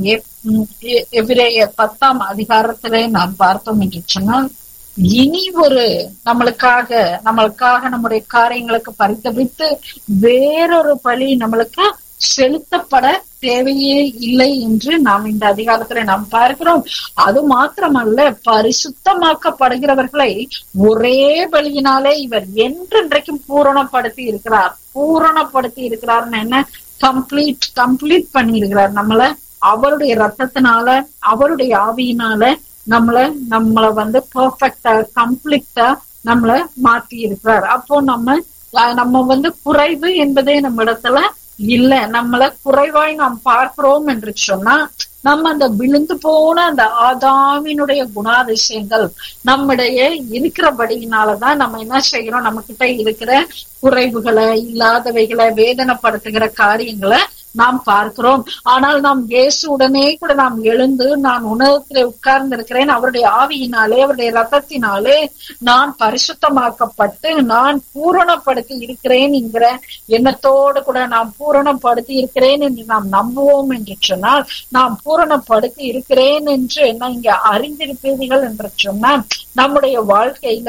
எவ்விரைய பத்தாம் அதிகாரத்திலே நாம் பார்த்தோம் என்று சொன்னால் இனி ஒரு நம்மளுக்காக நம்மளுக்காக நம்முடைய காரியங்களுக்கு பரிதபித்து வேறொரு பலி நம்மளுக்கு செலுத்தப்பட தேவையே இல்லை என்று நாம் இந்த அதிகாரத்துல நாம் பார்க்கிறோம் அது மாத்திரமல்ல பரிசுத்தமாக்கப்படுகிறவர்களை ஒரே பலியினாலே இவர் என்றென்றைக்கும் பூரணப்படுத்தி இருக்கிறார் பூரணப்படுத்தி இருக்கிறார்னு என்ன கம்ப்ளீட் கம்ப்ளீட் பண்ணி இருக்கிறார் நம்மள அவருடைய ரத்தத்தினால அவருடைய ஆவியினால நம்மள நம்மள வந்து பர்ஃபெக்டா கம்ப்ளீட்டா நம்மள மாத்தி இருக்கிறார் அப்போ நம்ம நம்ம வந்து குறைவு என்பதே நம்ம இடத்துல இல்ல நம்மள குறைவாய் நாம் பார்க்கிறோம் என்று சொன்னா நம்ம அந்த விழுந்து போன அந்த ஆதாமினுடைய குணாதிசயங்கள் நம்மிடைய இருக்கிறபடியினாலதான் நம்ம என்ன செய்யறோம் நம்ம கிட்ட இருக்கிற குறைவுகளை இல்லாதவைகளை வேதனைப்படுத்துகிற காரியங்களை நாம் பார்க்கிறோம் ஆனால் நாம் இயேசு உடனே கூட நாம் எழுந்து நான் உணவத்தில் உட்கார்ந்து இருக்கிறேன் அவருடைய ஆவியினாலே அவருடைய ரத்தத்தினாலே நான் பரிசுத்தமாக்கப்பட்டு நான் பூரணப்படுத்தி இருக்கிறேன் என்கிற எண்ணத்தோடு கூட நாம் பூரணப்படுத்தி இருக்கிறேன் என்று நாம் நம்புவோம் என்று சொன்னால் நாம் பூரணப்படுத்தி இருக்கிறேன் என்று என்ன இங்க அறிந்திருப்பீர்கள் என்று சொன்னால் நம்முடைய வாழ்க்கையில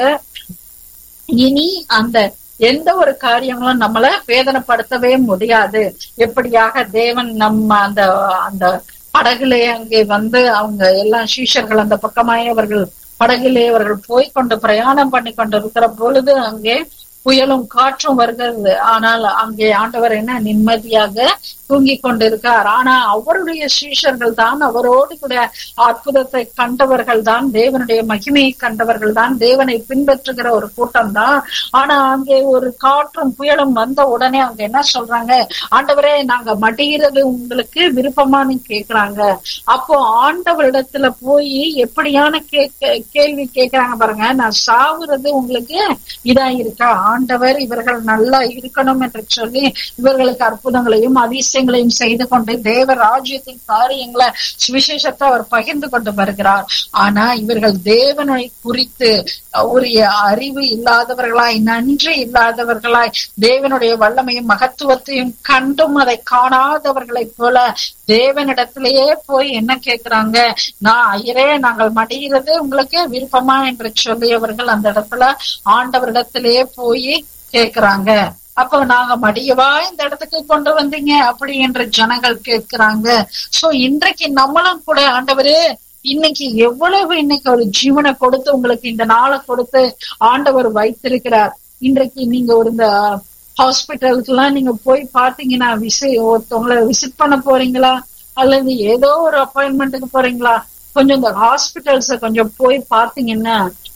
இனி அந்த எந்த ஒரு காரியங்களும் நம்மள வேதனைப்படுத்தவே முடியாது எப்படியாக தேவன் நம்ம அந்த அந்த படகுலே அங்கே வந்து அவங்க எல்லாம் சீஷர்கள் அந்த பக்கமாய் அவர்கள் படகிலே அவர்கள் போய்கொண்டு பிரயாணம் பண்ணி கொண்டு இருக்கிற பொழுது அங்கே புயலும் காற்றும் வருகிறது ஆனால் அங்கே ஆண்டவர் என்ன நிம்மதியாக தூங்கி கொண்டிருக்கார் ஆனா அவருடைய சீஷர்கள் தான் அவரோடு கூட அற்புதத்தை கண்டவர்கள் தான் தேவனுடைய மகிமையை கண்டவர்கள் தான் தேவனை பின்பற்றுகிற ஒரு கூட்டம் தான் ஆனா அங்கே ஒரு காற்றும் புயலும் வந்த உடனே அவங்க என்ன சொல்றாங்க ஆண்டவரே நாங்க மடிகிறது உங்களுக்கு விருப்பமானு கேக்குறாங்க அப்போ ஆண்டவரிடத்துல போய் எப்படியான கேட்க கேள்வி கேக்குறாங்க பாருங்க நான் சாவுறது உங்களுக்கு இதா இருக்கா ஆண்டவர் இவர்கள் நல்லா இருக்கணும் என்று சொல்லி இவர்களுக்கு அற்புதங்களையும் அதிசயங்களையும் செய்து கொண்டு தேவ ராஜ்யத்தின் காரியங்களை சுவிசேஷத்தை அவர் பகிர்ந்து கொண்டு வருகிறார் ஆனா இவர்கள் தேவனை குறித்து உரிய அறிவு இல்லாதவர்களாய் நன்றி இல்லாதவர்களாய் தேவனுடைய வல்லமையும் மகத்துவத்தையும் கண்டும் அதை காணாதவர்களைப் போல தேவனிடத்திலேயே போய் என்ன கேக்குறாங்க நான் ஐயரே நாங்கள் மடிகிறது உங்களுக்கு விருப்பமா என்று சொல்லி அவர்கள் அந்த இடத்துல ஆண்டவரிடத்திலேயே போய் கேக்குறாங்க அப்போ நாங்க மடியவா இந்த இடத்துக்கு கொண்டு வந்தீங்க அப்படி என்று ஜனங்கள் கேட்கிறாங்க சோ இன்றைக்கு நம்மளும் கூட ஆண்டவரே இன்னைக்கு எவ்வளவு இன்னைக்கு ஒரு ஜீவனை கொடுத்து உங்களுக்கு இந்த நாளை கொடுத்து ஆண்டவர் வைத்திருக்கிறார் இன்றைக்கு நீங்க ஒரு இந்த ஹாஸ்பிட்டலுக்கு எல்லாம் நீங்க போய் பாத்தீங்கன்னா விசி ஒருத்தவங்களை விசிட் பண்ண போறீங்களா அல்லது ஏதோ ஒரு அப்பாயின்மெண்ட்டுக்கு போறீங்களா கொஞ்சம் இந்த ஹாஸ்பிட்டல்ஸ கொஞ்சம் போய் பாத்தீங்கன்னா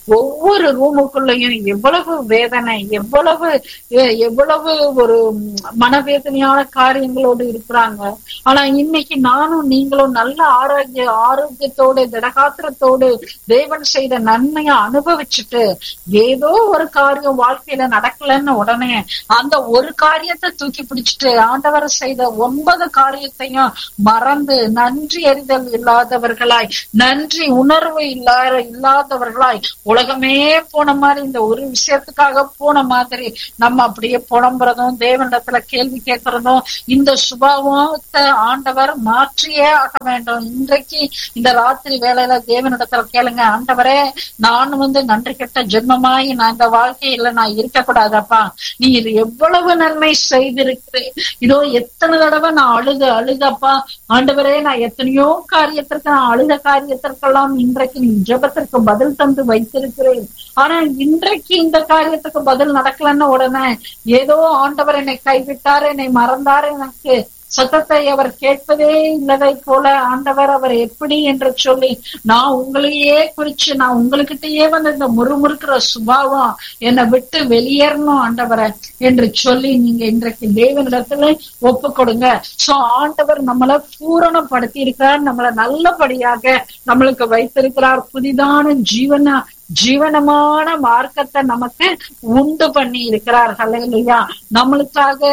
ஒவ்வொரு ரூமுக்குள்ளயும் எவ்வளவு வேதனை எவ்வளவு எ- எவ்வளவு ஒரு ம், மனவேதனையான காரியங்களோடு இருக்கிறாங்க ஆனா இன்னைக்கு நானும் நீங்களும் நல்ல ஆரோக்கிய ஆரோக்கியத்தோடு திடகாத்திரத்தோடு தேவன் செய்த நன்மையை அனுபவிச்சுட்டு ஏதோ ஒரு காரியம் வாழ்க்கையில நடக்கலன்னு உடனே அந்த ஒரு காரியத்தை தூக்கி பிடிச்சிட்டு ஆண்டவர் செய்த ஒன்பது காரியத்தையும் மறந்து நன்றி அறிதல் இல்லாதவர்களாய் நன்றி உணர்வு இல்லாத இல்லாதவர்களாய் உலகமே போன மாதிரி இந்த ஒரு விஷயத்துக்காக போன மாதிரி நம்ம அப்படியே புலம்புறதும் தேவனிடத்துல கேள்வி கேட்கறதும் இந்த சுபாவத்தை ஆண்டவர் மாற்றியே ஆக வேண்டும் இன்றைக்கு இந்த ராத்திரி வேலையில தேவனிடத்துல கேளுங்க ஆண்டவரே நான் வந்து நன்றி கெட்ட ஜென்மமாய் நான் இந்த வாழ்க்கையில நான் இருக்கக்கூடாதப்பா நீர் எவ்வளவு நன்மை செய்திருக்கிறேன் இதோ எத்தனை தடவை நான் அழுது அழுதப்பா ஆண்டவரே நான் எத்தனையோ காரியத்திற்கு நான் அழுத காரியத்திற்கெல்லாம் இன்றைக்கு நீ ஜெபத்திற்கு பதில் தந்து வைத்திருக்கிறேன் ஆனா இன்றைக்கு இந்த காரியத்துக்கு பதில் நடக்கலன்னு உடனே ஏதோ ஆண்டவர் என்னை கைவிட்டார் என்னை மறந்தார் எனக்கு சத்தத்தை அவர் கேட்பதே இல்லதை போல ஆண்டவர் அவர் எப்படி என்று சொல்லி நான் உங்களையே குறிச்சு நான் உங்களுக்கிட்டயே வந்து இந்த முறுமுறுக்கிற சுபாவம் என்னை விட்டு வெளியேறணும் ஆண்டவரை என்று சொல்லி நீங்க இன்றைக்கு தேவனிடத்துல ஒப்பு கொடுங்க சோ ஆண்டவர் நம்மளை பூரணப்படுத்தி இருக்கிறார் நம்மளை நல்லபடியாக நம்மளுக்கு வைத்திருக்கிறார் புதிதான ஜீவன ஜீவனமான மார்க்கத்தை நமக்கு உண்டு பண்ணி இருக்கிறார் ஹalleluya நம்மளுக்காக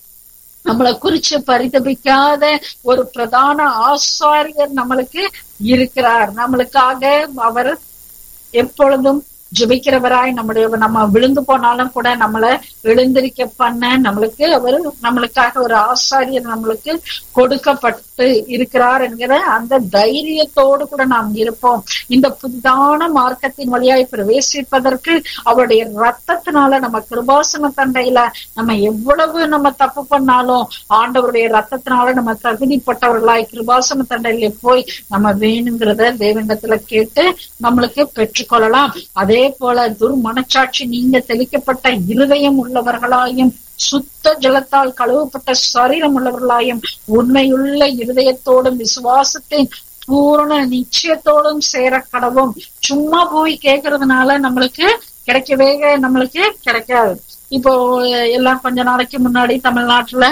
நம்மளை குறிச்சு பரிதபிக்காத ஒரு பிரதான ஆசாரியர் நம்மளுக்கு இருக்கிறார் நம்மளுக்காக அவர் எப்பொழுதும் ஜெபிக்கிறவராய் நம்முடைய நம்ம விழுந்து போனாலும் கூட நம்மளை எழுந்திருக்க பண்ண நம்மளுக்கு அவர் நம்மளுக்காக ஒரு ஆசாரியர் நம்மளுக்கு கொடுக்கப்பட்டு இருக்கிறார் என்கிற அந்த தைரியத்தோடு கூட நாம் இருப்போம் இந்த புதிதான மார்க்கத்தின் வழியாய் பிரவேசிப்பதற்கு அவருடைய ரத்தத்தினால நம்ம கிருபாசன தண்டையில நம்ம எவ்வளவு நம்ம தப்பு பண்ணாலும் ஆண்டவருடைய ரத்தத்தினால நம்ம தகுதிப்பட்டவர்களாய் கிருபாசன தண்டையில போய் நம்ம வேணுங்கிறத தேவனிடத்துல கேட்டு நம்மளுக்கு பெற்றுக்கொள்ளலாம் அதே போல துர்மனச்சாட்சி நீங்க தெளிக்கப்பட்ட இருதயம் உள்ளவர்களாயும் சுத்த ஜலத்தால் கழுவப்பட்ட சரீரம் உள்ளவர்களாயும் உண்மையுள்ள இருதயத்தோடும் விசுவாசத்தின் பூரண நிச்சயத்தோடும் சேர கடவும் சும்மா போய் கேக்குறதுனால நம்மளுக்கு கிடைக்கவே நம்மளுக்கு கிடைக்காது இப்போ எல்லாம் கொஞ்ச நாளைக்கு முன்னாடி தமிழ்நாட்டுல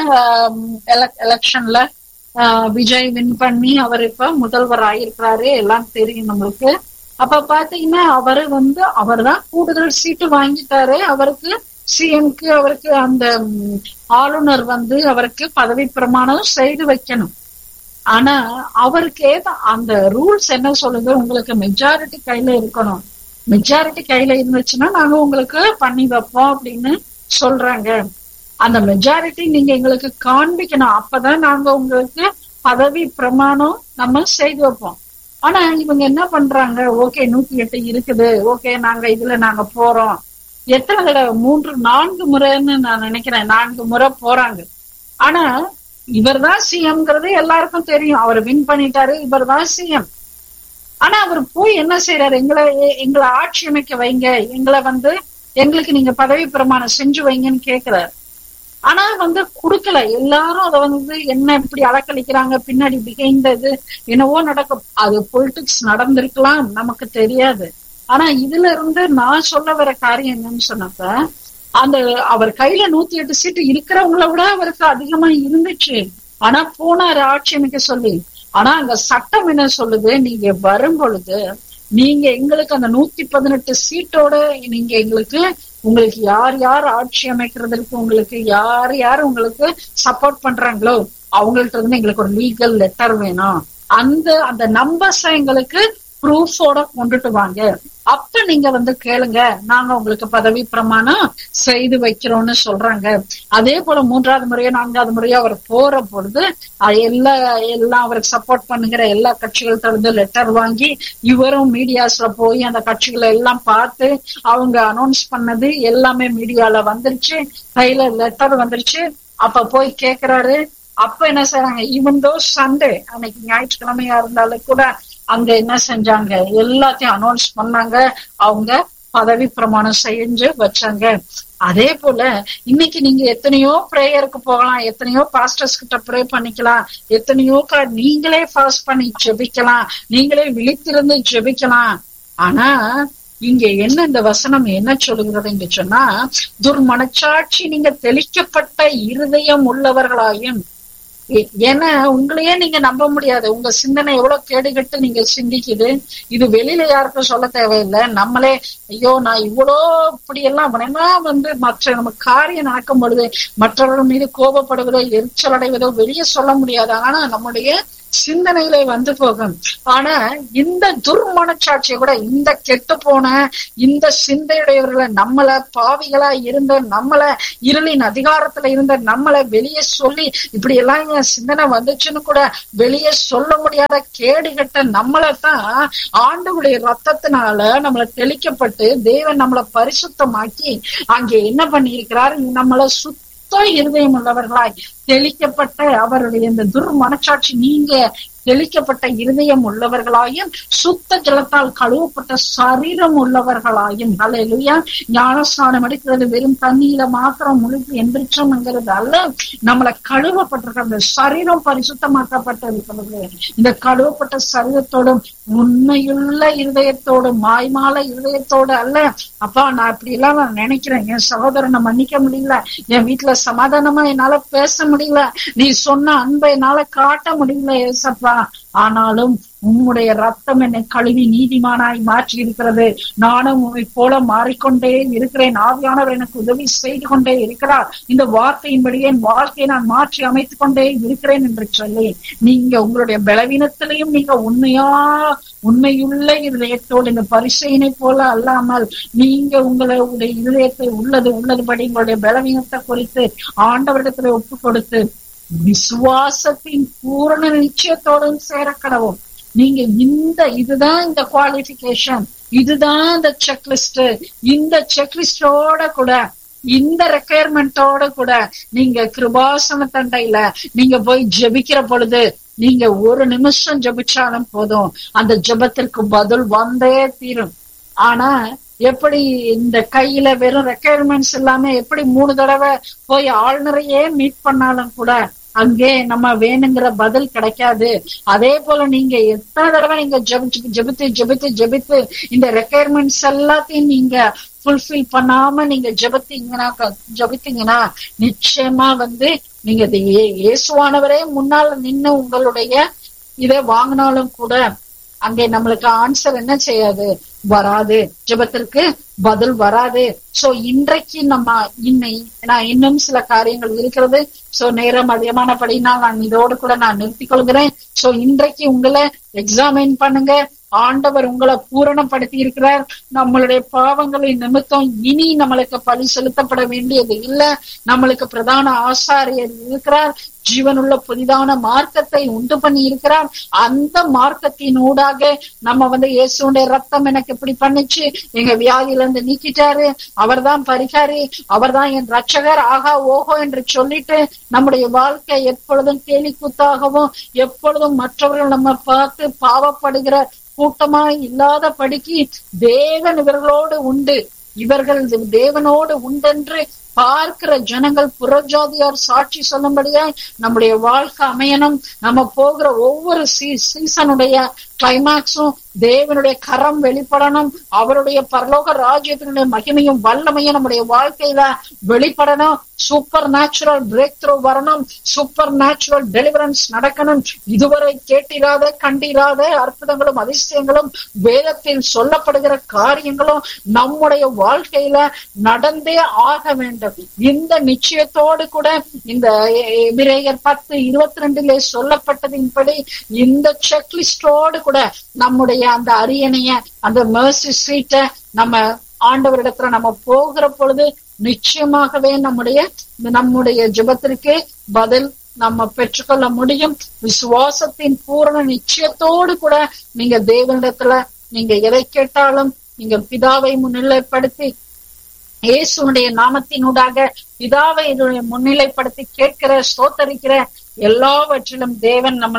எலெக்ஷன்ல விஜய் வின் பண்ணி அவர் இப்ப முதல்வர் ஆயிருக்கிறாரு எல்லாம் தெரியும் நம்மளுக்கு அப்ப பாத்தீங்கன்னா அவரு வந்து அவர் தான் கூடுதல் சீட்டு வாங்கிட்டாரு அவருக்கு சிஎம்க்கு அவருக்கு அந்த ம், ஆளுநர் வந்து அவருக்கு பதவி பிரமாணம் செய்து வைக்கணும் ஆனா அவருக்கு ஏத அந்த ரூல்ஸ் என்ன சொல்லுது உங்களுக்கு மெஜாரிட்டி கையில இருக்கணும் மெஜாரிட்டி கையில இருந்துச்சுன்னா நாங்க உங்களுக்கு பண்ணி வைப்போம் அப்படின்னு சொல்றாங்க அந்த மெஜாரிட்டி நீங்க எங்களுக்கு காண்பிக்கணும் அப்பதான் நாங்க உங்களுக்கு பதவி பிரமாணம் நம்ம செய்து வைப்போம் ஆனா இவங்க என்ன பண்றாங்க ஓகே நூத்தி எட்டு இருக்குது ஓகே நாங்க இதுல நாங்க போறோம் எத்தனை தடவை மூன்று நான்கு முறைன்னு நான் நினைக்கிறேன் நான்கு முறை போறாங்க ஆனா இவர்தான் சிஎம்ங்கிறது எல்லாருக்கும் தெரியும் அவர் வின் பண்ணிட்டாரு இவர்தான் சிஎம் ஆனா அவர் போய் என்ன செய்யறாரு எங்களை எங்களை ஆட்சி அமைக்க வைங்க எங்களை வந்து எங்களுக்கு நீங்க பதவி பிரமாணம் செஞ்சு வைங்கன்னு கேக்குறாரு ஆனா வந்து குடுக்கல எல்லாரும் அதை வந்து என்ன இப்படி அலக்களிக்கிறாங்க பின்னாடி பிகைந்தது என்னவோ நடக்கும் அது பொலிட்டிக்ஸ் நடந்திருக்கலாம் நமக்கு தெரியாது ஆனா இதுல இருந்து நான் சொல்ல வர காரியம் என்னன்னு சொன்னப்ப அந்த அவர் கையில நூத்தி எட்டு சீட்டு இருக்கிறவங்கள விட அவருக்கு அதிகமா இருந்துச்சு ஆனா போனாரு ஆட்சி அமைக்க சொல்லி ஆனா அந்த சட்டம் என்ன சொல்லுது நீங்க வரும் பொழுது நீங்க எங்களுக்கு அந்த நூத்தி பதினெட்டு சீட்டோட நீங்க எங்களுக்கு உங்களுக்கு யார் யார் ஆட்சி அமைக்கிறதுக்கு உங்களுக்கு யார் யார் உங்களுக்கு சப்போர்ட் பண்றாங்களோ அவங்கள்ட்ட இருந்து எங்களுக்கு ஒரு லீகல் லெட்டர் வேணும் அந்த அந்த நம்பர்ஸ் எங்களுக்கு ப்ரூஃபோட கொண்டுட்டு வாங்க அப்ப நீங்க வந்து கேளுங்க நாங்க உங்களுக்கு பதவி பிரமாணம் செய்து வைக்கிறோம்னு சொல்றாங்க அதே போல மூன்றாவது முறையோ நான்காவது முறையோ அவர் போற பொழுது அது எல்லா எல்லாம் அவருக்கு சப்போர்ட் பண்ணுகிற எல்லா கட்சிகள்கிட்ட இருந்து லெட்டர் வாங்கி இவரும் மீடியாஸ்ல போய் அந்த கட்சிகளை எல்லாம் பார்த்து அவங்க அனௌன்ஸ் பண்ணது எல்லாமே மீடியால வந்துருச்சு கையில லெட்டர் வந்துருச்சு அப்ப போய் கேக்குறாரு அப்ப என்ன செய்றாங்க ஈவன் தோ சண்டே அன்னைக்கு ஞாயிற்றுக்கிழமையா இருந்தாலும் கூட அங்க என்ன செஞ்சாங்க எல்லாத்தையும் அனௌன்ஸ் பண்ணாங்க அவங்க பதவி பிரமாணம் செஞ்சு வச்சாங்க அதே போல இன்னைக்கு நீங்க எத்தனையோ பிரேயருக்கு போகலாம் எத்தனையோ பாஸ்டர்ஸ் கிட்ட ப்ரே பண்ணிக்கலாம் எத்தனையோ க- நீங்களே ஃபாஸ்ட் பண்ணி ஜெபிக்கலாம் நீங்களே விழித்திருந்து ஜெபிக்கலாம் ஆனா இங்க என்ன இந்த வசனம் என்ன சொல்லுகிறது என்று சொன்னா துர்மனச்சாட்சி நீங்க தெளிக்கப்பட்ட இருதயம் உள்ளவர்களாயும் ஏ- ஏன்னா உங்களையே நீங்க நம்ப முடியாது உங்க சிந்தனை எவ்வளவு கேடுகட்டு நீங்க சிந்திக்குது இது வெளியில யாருக்கும் சொல்ல தேவையில்லை நம்மளே ஐயோ நான் இவ்வளோ இப்படி எல்லாம் வேணா வந்து மற்ற நம்ம காரியம் நடக்கும் பொழுது மற்றவர்கள் மீது கோபப்படுவதோ எரிச்சல் அடைவதோ வெளியே சொல்ல முடியாது ஆனா நம்முடைய சிந்தனையிலே வந்து போகும் ஆனா இந்த துர்மனச்சாட்சியை கூட இந்த கெட்டு போன இந்த சிந்தையுடையவர்களை நம்மள பாவிகளா இருந்த நம்மள இருளின் அதிகாரத்துல இருந்த நம்மள வெளியே சொல்லி இப்படி எல்லாம் என் சிந்தனை வந்துச்சுன்னு கூட வெளியே சொல்ல முடியாத கேடுகட்ட நம்மளைத்தான் ஆண்டவருடைய ரத்தத்தினால நம்மள தெளிக்கப்பட்டு தேவன் நம்மளை பரிசுத்தமாக்கி அங்கே என்ன பண்ணியிருக்கிறார் நம்மள சுத்த இருதயம் உள்ளவர்களாய் தெளிக்கப்பட்ட அவருடைய இந்த துர்மனச்சாட்சி நீங்க தெளிக்கப்பட்ட இருதயம் உள்ளவர்களாயும் சுத்த ஜலத்தால் கழுவப்பட்ட சரீரம் உள்ளவர்களாயும் அல்லேலூயா ஞானஸ்நானம் எடுக்கிறது வெறும் தண்ணியில மாத்திரம் முழுகி எந்திரிச்சோம்ங்கிறது அல்ல நம்மளை கழுவப்பட்டிருக்க அந்த சரீரம் பரிசுத்தமாக்கப்பட்டிருக்கிறது இந்த கழுவப்பட்ட சரீரத்தோடும் உண்மையுள்ள இருதயத்தோடும் மாய்மால இருதயத்தோடு அல்ல அப்பா நான் இப்படி எல்லாம் நான் நினைக்கிறேன் என் சகோதரனை மன்னிக்க முடியல என் வீட்டுல சமாதானமா என்னால பேச முடியல நீ சொன்ன அன்பை என்னால காட்ட முடியல ஏசப்பா ஆனாலும் உம்முடைய ரத்தம் என்னை கழுவி நீதிமானாய் மாற்றி இருக்கிறது நானும் உம்மை போல மாறிக்கொண்டே இருக்கிறேன் ஆவியானவர் எனக்கு உதவி செய்து கொண்டே இருக்கிறார் இந்த வார்த்தையின்படியே என் வாழ்க்கையை நான் மாற்றி அமைத்துக் கொண்டே இருக்கிறேன் என்று சொல்லி நீங்க உங்களுடைய பலவீனத்திலையும் நீங்க உண்மையா உண்மையுள்ள இருதயத்தோடு இந்த பரிசையினை போல அல்லாமல் நீங்க உங்களுடைய இருதயத்தை உள்ளது உள்ளதுபடி உங்களுடைய பலவீனத்தை குறித்து ஆண்டவரிடத்துல ஒப்பு கொடுத்து விசுவாசத்தின் பூரண நிச்சயத்தோடும் சேரக்கடவும் நீங்க இந்த இதுதான் இந்த குவாலிபிகேஷன் இதுதான் இந்த செக்லிஸ்ட் இந்த செக்லிஸ்டோட கூட இந்த ரெக்குயர்மெண்டோட கூட நீங்க கிருபாசன தண்டையில நீங்க போய் ஜெபிக்கிற பொழுது நீங்க ஒரு நிமிஷம் ஜெபிச்சாலும் போதும் அந்த ஜெபத்திற்கு பதில் வந்தே தீரும் ஆனா எப்படி இந்த கையில வெறும் ரெக்குயர்மெண்ட்ஸ் எல்லாமே எப்படி மூணு தடவை போய் ஆளுநரையே மீட் பண்ணாலும் கூட அங்கே நம்ம வேணுங்கிற பதில் கிடைக்காது அதே போல நீங்க எத்தனை தடவை நீங்க ஜெபிச்சு ஜெபித்து ஜெபித்து ஜெபித்து இந்த ரெக்குயர்மெண்ட்ஸ் எல்லாத்தையும் நீங்க ஃபுல்ஃபில் பண்ணாம நீங்க ஜெபித்தீங்கன்னா ஜெபித்தீங்கன்னா நிச்சயமா வந்து நீங்க இது இயே- இயேசுவானவரே முன்னால நின்னு உங்களுடைய இதை வாங்கினாலும் கூட அங்கே நம்மளுக்கு ஆன்சர் என்ன செய்யாது வராது ஜெபத்திற்கு பதில் வராது சோ இன்றைக்கு நம்ம இன்னை நான் இன்னும் சில காரியங்கள் இருக்கிறது சோ நேரம் அதிகமானபடினால் நான் இதோடு கூட நான் நிறுத்திக் கொள்கிறேன் சோ இன்றைக்கு உங்களை எக்ஸாமின் பண்ணுங்க ஆண்டவர் உங்களை பூரணப்படுத்தி இருக்கிறார் நம்மளுடைய பாவங்களின் நிமித்தம் இனி நம்மளுக்கு பலி செலுத்தப்பட வேண்டியது இல்ல நம்மளுக்கு பிரதான ஆசாரியர் இருக்கிறார் ஜீவனுள்ள புதிதான மார்க்கத்தை உண்டு பண்ணி இருக்கிறார் அந்த மார்க்கத்தின் ஊடாக நம்ம வந்து இயேசுடைய ரத்தம் எனக்கு இப்படி பண்ணுச்சு எங்க வியாதியில இருந்து நீக்கிட்டாரு அவர்தான் பரிகாரி அவர்தான் என் ரட்சகர் ஆகா ஓஹோ என்று சொல்லிட்டு நம்முடைய வாழ்க்கை எப்பொழுதும் கேலி கூத்தாகவும் எப்பொழுதும் மற்றவர்கள் நம்ம பார்த்து பாவப்படுகிற கூட்டமாய் இல்லாத படிக்கு தேவன் இவர்களோடு உண்டு இவர்கள் தேவனோடு உண்டென்று பார்க்கிற ஜனங்கள் புறஜாதியார் சாட்சி சொல்லும்படியாய் நம்முடைய வாழ்க்கை அமையணும் நம்ம போகிற ஒவ்வொரு சீ சீசனுடைய கிளைமாக்ஸும் தேவனுடைய கரம் வெளிப்படணும் அவருடைய பரலோக ராஜ்யத்தினுடைய மகிமையும் வல்லமையும் நம்முடைய வாழ்க்கையில வெளிப்படணும் சூப்பர் நேச்சுரல் பிரேக் த்ரூ வரணும் சூப்பர் நேச்சுரல் டெலிவரன்ஸ் நடக்கணும் இதுவரை கேட்டிராத கண்டிராத அற்புதங்களும் அதிசயங்களும் வேதத்தில் சொல்லப்படுகிற காரியங்களும் நம்முடைய வாழ்க்கையில நடந்தே ஆக வேண்டும் இந்த நிச்சயத்தோடு கூட இந்த எபிரேயர் பத்து இருபத்தி ரெண்டிலே சொல்லப்பட்டதின்படி இந்த செக்லிஸ்டோடு கூட நம்முடைய அந்த அரியணைய அந்த மேர்சி சீட்டை நம்ம ஆண்டவரிடத்துல நம்ம போகிற பொழுது நிச்சயமாகவே நம்முடைய நம்முடைய ஜெபத்திற்கு பதில் நம்ம பெற்றுக்கொள்ள முடியும் விசுவாசத்தின் பூரண நிச்சயத்தோடு கூட நீங்க தேவனிடத்துல நீங்க எதை கேட்டாலும் நீங்க பிதாவை முன்னிலைப்படுத்தி இயேசுடைய நாமத்தினூடாக பிதாவை இதனுடைய முன்னிலைப்படுத்தி கேட்கிற ஸ்தோத்தரிக்கிற எல்லாவற்றிலும் தேவன் நம்மள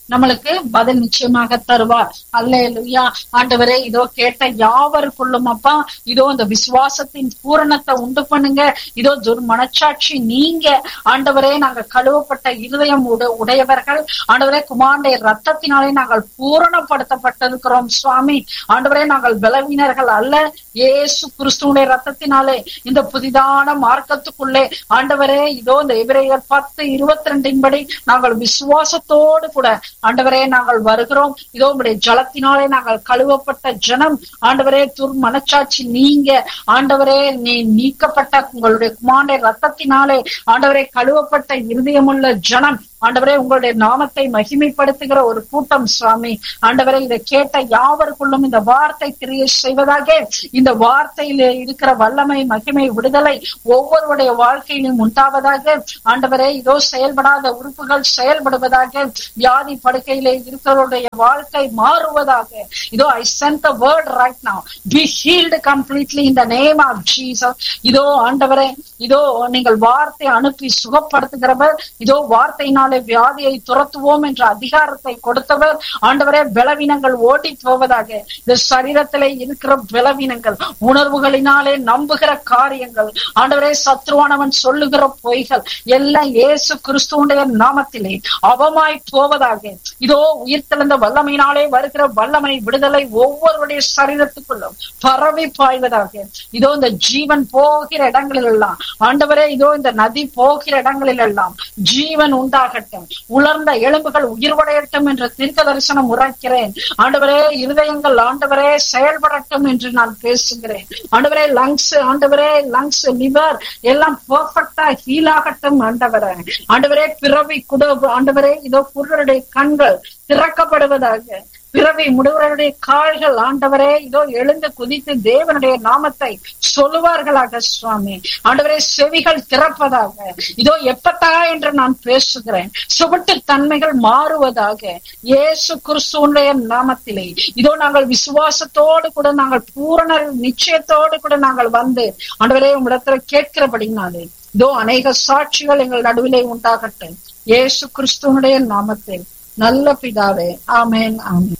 நம்மளுக்கு பதில் நிச்சயமாக தருவார் அல்லேலூயா ஆண்டவரே இதோ கேட்ட யாவருக்குள்ளும் அப்பா இதோ இந்த விசுவாசத்தின் பூரணத்தை உண்டு பண்ணுங்க இதோ துர் மனச்சாட்சி நீங்க ஆண்டவரே நாங்க கழுவப்பட்ட இருதயம் உட- உடையவர்கள் ஆண்டவரே குமாரனுடைய ரத்தத்தினாலே நாங்கள் பூரணப்படுத்தப்பட்டிருக்கிறோம் சுவாமி ஆண்டவரே நாங்கள் பலவீனர்கள் அல்ல இயேசு கிறிஸ்துவுடைய ரத்தத்தினாலே இந்த புதிதான மார்க்கத்துக்குள்ளே ஆண்டவரே இதோ இந்த எபிரேயர் பத்து இருபத்தி ரெண்டின் படி நாங்கள் விசுவாசத்தோடு கூட ஆண்டவரே நாங்கள் வருகிறோம் இதோ உங்களுடைய ஜலத்தினாலே நாங்கள் கழுவப்பட்ட ஜனம் ஆண்டவரே துர் மனச்சாட்சி நீங்க ஆண்டவரே நீ நீக்கப்பட்ட உங்களுடைய குமாரனுடைய ரத்தத்தினாலே ஆண்டவரே கழுவப்பட்ட இருதயமுள்ள ஜனம் ஆண்டவரே உங்களுடைய நாமத்தை மகிமைப்படுத்துகிற ஒரு கூட்டம் சுவாமி ஆண்டவரே இதை கேட்ட யாவருக்குள்ளும் இந்த வார்த்தை கிரியை செய்வதாக இந்த வார்த்தையில இருக்கிற வல்லமை மகிமை விடுதலை ஒவ்வொருடைய வாழ்க்கையிலும் உண்டாவதாக ஆண்டவரே இதோ செயல்படாத உறுப்புகள் செயல்படுவதாக வியாதி படுக்கையிலே இருக்கிறவருடைய வாழ்க்கை மாறுவதாக இதோ I sent the word right now be healed completely in the name of Jesus இதோ ஆண்டவரே இதோ நீங்கள் வார்த்தை அனுப்பி சுகப்படுத்துகிறவர் இதோ வார்த்தையினாலே வியாதியை துரத்துவோம் என்ற அதிகாரத்தை கொடுத்தவர் ஆண்டவரே பலவீனங்கள் ஓடி போவதாக இந்த சரீரத்திலே இருக்கிற பலவீனங்கள் உணர்வுகளினாலே நம்புகிற காரியங்கள் ஆண்டவரே சத்ருவானவன் சொல்லுகிற பொய்கள் எல்லாம் இயேசு கிறிஸ்துவுடைய நாமத்திலே அவமாய் போவதாக இதோ உயிர்த்தெழுந்த வல்லமையினாலே வருகிற வல்லமை விடுதலை ஒவ்வொருடைய சரீரத்துக்குள்ளும் பரவி பாய்வதாக இதோ இந்த ஜீவன் போகிற இடங்களில் எல்லாம் ஆண்டவரே இதோ இந்த நதி போகிற இடங்களில் எல்லாம் ஜீவன் உண்டாகட்டும் உலர்ந்த எலும்புகள் உயிர்வடையட்டும் என்ற தீர்க்க தரிசனம் உரைக்கிறேன் ஆண்டவரே இருதயங்கள் ஆண்டவரே செயல்படட்டும் என்று நான் பேசுகிறேன் ஆண்டவரே லங்ஸ் ஆண்டவரே லங்ஸ் லிவர் எல்லாம் பெர்ஃபெக்டா ஹீல் ஆகட்டும் ஆண்டவரே ஆண்டவரே பிறவி குட ஆண்டவரே இதோ குருடருடைய கண்கள் திறக்கப்படுவதாக பிறவி முடுவருடைய கால்கள் ஆண்டவரே இதோ எழுந்து குதித்து தேவனுடைய நாமத்தை சொல்லுவார்களாக சுவாமி ஆண்டவரே செவிகள் திறப்பதாக இதோ எப்பத்தா என்று நான் பேசுகிறேன் சுவட்டு தன்மைகள் மாறுவதாக இயேசு கிறிஸ்துவனுடைய நாமத்திலே இதோ நாங்கள் விசுவாசத்தோடு கூட நாங்கள் பூரண நிச்சயத்தோடு கூட நாங்கள் வந்து ஆண்டவரே உங்களிடத்துல கேட்கிறபடினாலே இதோ அநேக சாட்சிகள் எங்கள் நடுவிலே உண்டாகட்டும் இயேசு கிறிஸ்துவனுடைய நாமத்தில் நல்ல பிதாவே ஆமேன் ஆமேன்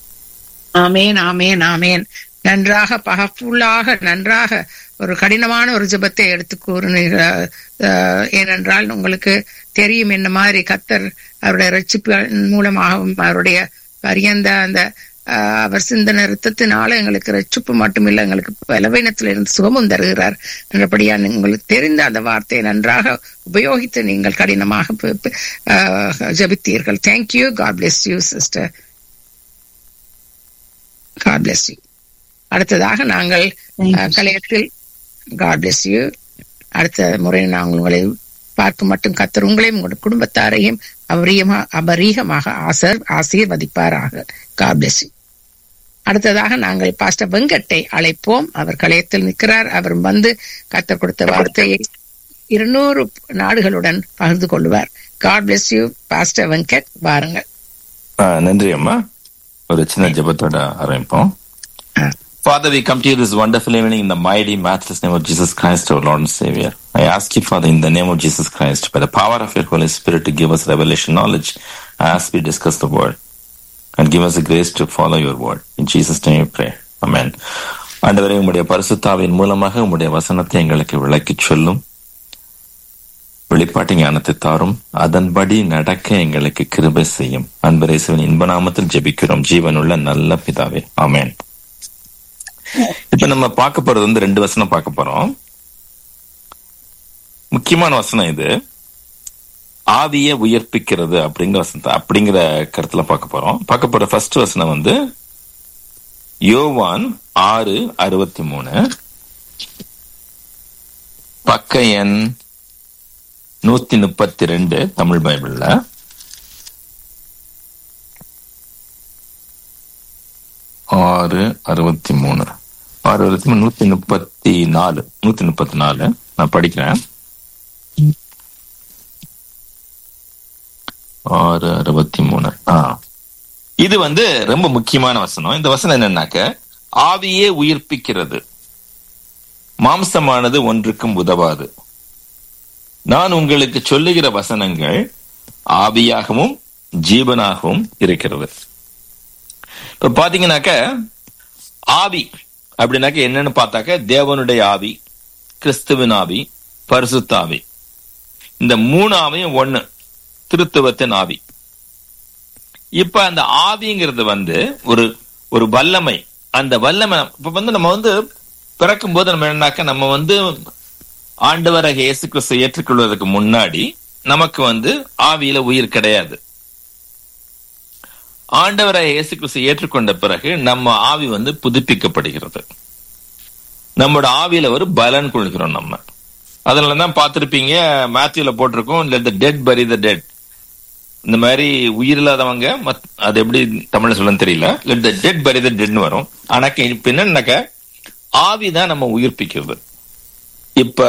ஆமேன் ஆமேன் ஆமேன் நன்றாக பகப்புள்ளாக நன்றாக ஒரு கடினமான ஒரு ஜெபத்தை எடுத்து கூறினீர்கள் அஹ், ஏனென்றால் உங்களுக்கு தெரியும் என்ன மாதிரி கத்தர் அவருடைய ரட்சிப்பு மூலமாகவும் அவருடைய பரியந்த அந்த அஹ், அவர் சிந்தன ரத்தத்தினால எங்களுக்கு ரட்சிப்பு மட்டுமில்லை எங்களுக்கு பலவீனத்திலிருந்து சுகமும் தருகிறார் என்றபடியா உங்களுக்கு தெரிந்த அந்த வார்த்தையை நன்றாக உபயோகித்து நீங்கள் கடினமாக ப- ப- அஹ், ஜெபித்தீர்கள் thank you God bless you sister God bless you அடுத்ததாக நாங்கள் Thank you, அஹ், கலையத்தில் காட் பிளெஸ் யூ அடுத்த முறை நாங்கள் உங்களை பார்க்கும் மட்டும் கத்தர் உங்களையும் உங்கள் குடும்பத்தாரையும் அபரியமா அபரீகமாக ஆசர் ஆசீர்வதிப்பாராக காட் பிளெஸ் யூ அடுத்ததாக நாங்கள் பாஸ்டர் வெங்கட்டை அழைப்போம் அவர் கலையத்தில் நிற்கிறார் அவர் வந்து கத்தர் கொடுத்த வார்த்தையை இருநூறு நாடுகளுடன் பகிர்ந்து கொள்வார் God bless you pastor Venkat வாருங்கள் ஆ, நன்றி அம்மா ஒரு சின்ன ஜெபத்தோட ஆரம்பிப்போம் ஆ. Father, we come to you this wonderful evening in the mighty, matchless name of Jesus Christ, our Lord and Savior. I ask you, Father, in the name of Jesus Christ, by the power of your Holy Spirit, to give us revelation knowledge as we discuss the word, and give us the grace to follow your word. In Jesus' name we pray. Amen. ஆண்டவரே உம்முடைய பரிசுத்தாவின் மூலமாக உம்முடைய வசனத்தை எங்களுக்கு விளக்கிச் சொல்லும் வெளிப்பாட்டு ஞானத்தை தாரும் அதன்படி நடக்க எங்களுக்கு கிருபை செய்யும் அன்பரேசுவின் இன்ப நாமத்தில் ஜெபிக்கிறோம் ஜீவனுள்ள நல்ல பிதாவே ஆமென் இப்ப நம்ம பார்க்க போறது வந்து ரெண்டு வசனம் பார்க்க போறோம் முக்கியமான வசனம் இது ஆவிய உயர்ப்பிக்கிறது அப்படிங்கிற வசனத்தை அப்படிங்கிற கருத்துல பார்க்க போறோம் பார்க்க போற ஃபர்ஸ்ட் வசனம் வந்து யோவான் ஆறு அறுபத்தி மூணு பக்க எண் நூத்தி முப்பத்தி ரெண்டு தமிழ் பைபிள்ல ஆறு அறுபத்தி மூணு ஆறு அறுபத்தி மூணு நூத்தி முப்பத்தி நாலு நூத்தி முப்பத்தி நாலு நான் படிக்கிறேன் ஆறு அறுபத்தி மூணு ஆ இது வந்து ரொம்ப முக்கியமான வசனம் இந்த வசனம் என்னன்னாக்க ஆவியே உயிர்ப்பிக்கிறது மாம்சமானது ஒன்றுக்கும் உதவாது நான் உங்களுக்கு சொல்லுகிற வசனங்கள் ஆவியாகவும் ஜீவனாகவும் இருக்கிறது இப்ப பாத்தீங்கன்னாக்க ஆவி அப்படின்னாக்க என்னன்னு பார்த்தாக்க தேவனுடைய ஆவி கிறிஸ்துவின் ஆவி பரிசுத்த ஆவி இந்த மூணு ஆவியும் ஒண்ணு திருத்துவத்தின் ஆவி இப்ப அந்த ஆவிங்கிறது வந்து ஒரு ஒரு வல்லமை அந்த வல்லமை இப்ப வந்து நம்ம வந்து பிறக்கும் போது நம்ம என்னன்னாக்க நம்ம வந்து ஆண்டவராக இயேசு கிறிஸ்து ஏற்றுக்கொள்வதற்கு முன்னாடி நமக்கு வந்து ஆவியில உயிர் கிடையாது ஆண்டவராக இயேசு கிறிஸ்து ஏற்றுக்கொண்ட பிறகு நம்ம ஆவி வந்து புதுப்பிக்கப்படுகிறது நம்மளோட ஆவியில ஒரு பலன் கொள்கிறோம் நம்ம அதனாலதான் பார்த்திருப்பீங்க மேத்யூல போட்டிருக்கோம் லெட் த டெட் பரி த டெட் இந்த மாதிரி உயிர் இல்லாதவங்க மத்- அது எப்படி தமிழ்ல சொல்லன்னு தெரியல லெட் த டெட் பரி த டெட்னு வரும் ஆனா இப்ப என்னன்னாக்க ஆவிதான் நம்ம உயிர்ப்பிக்கிறது இப்ப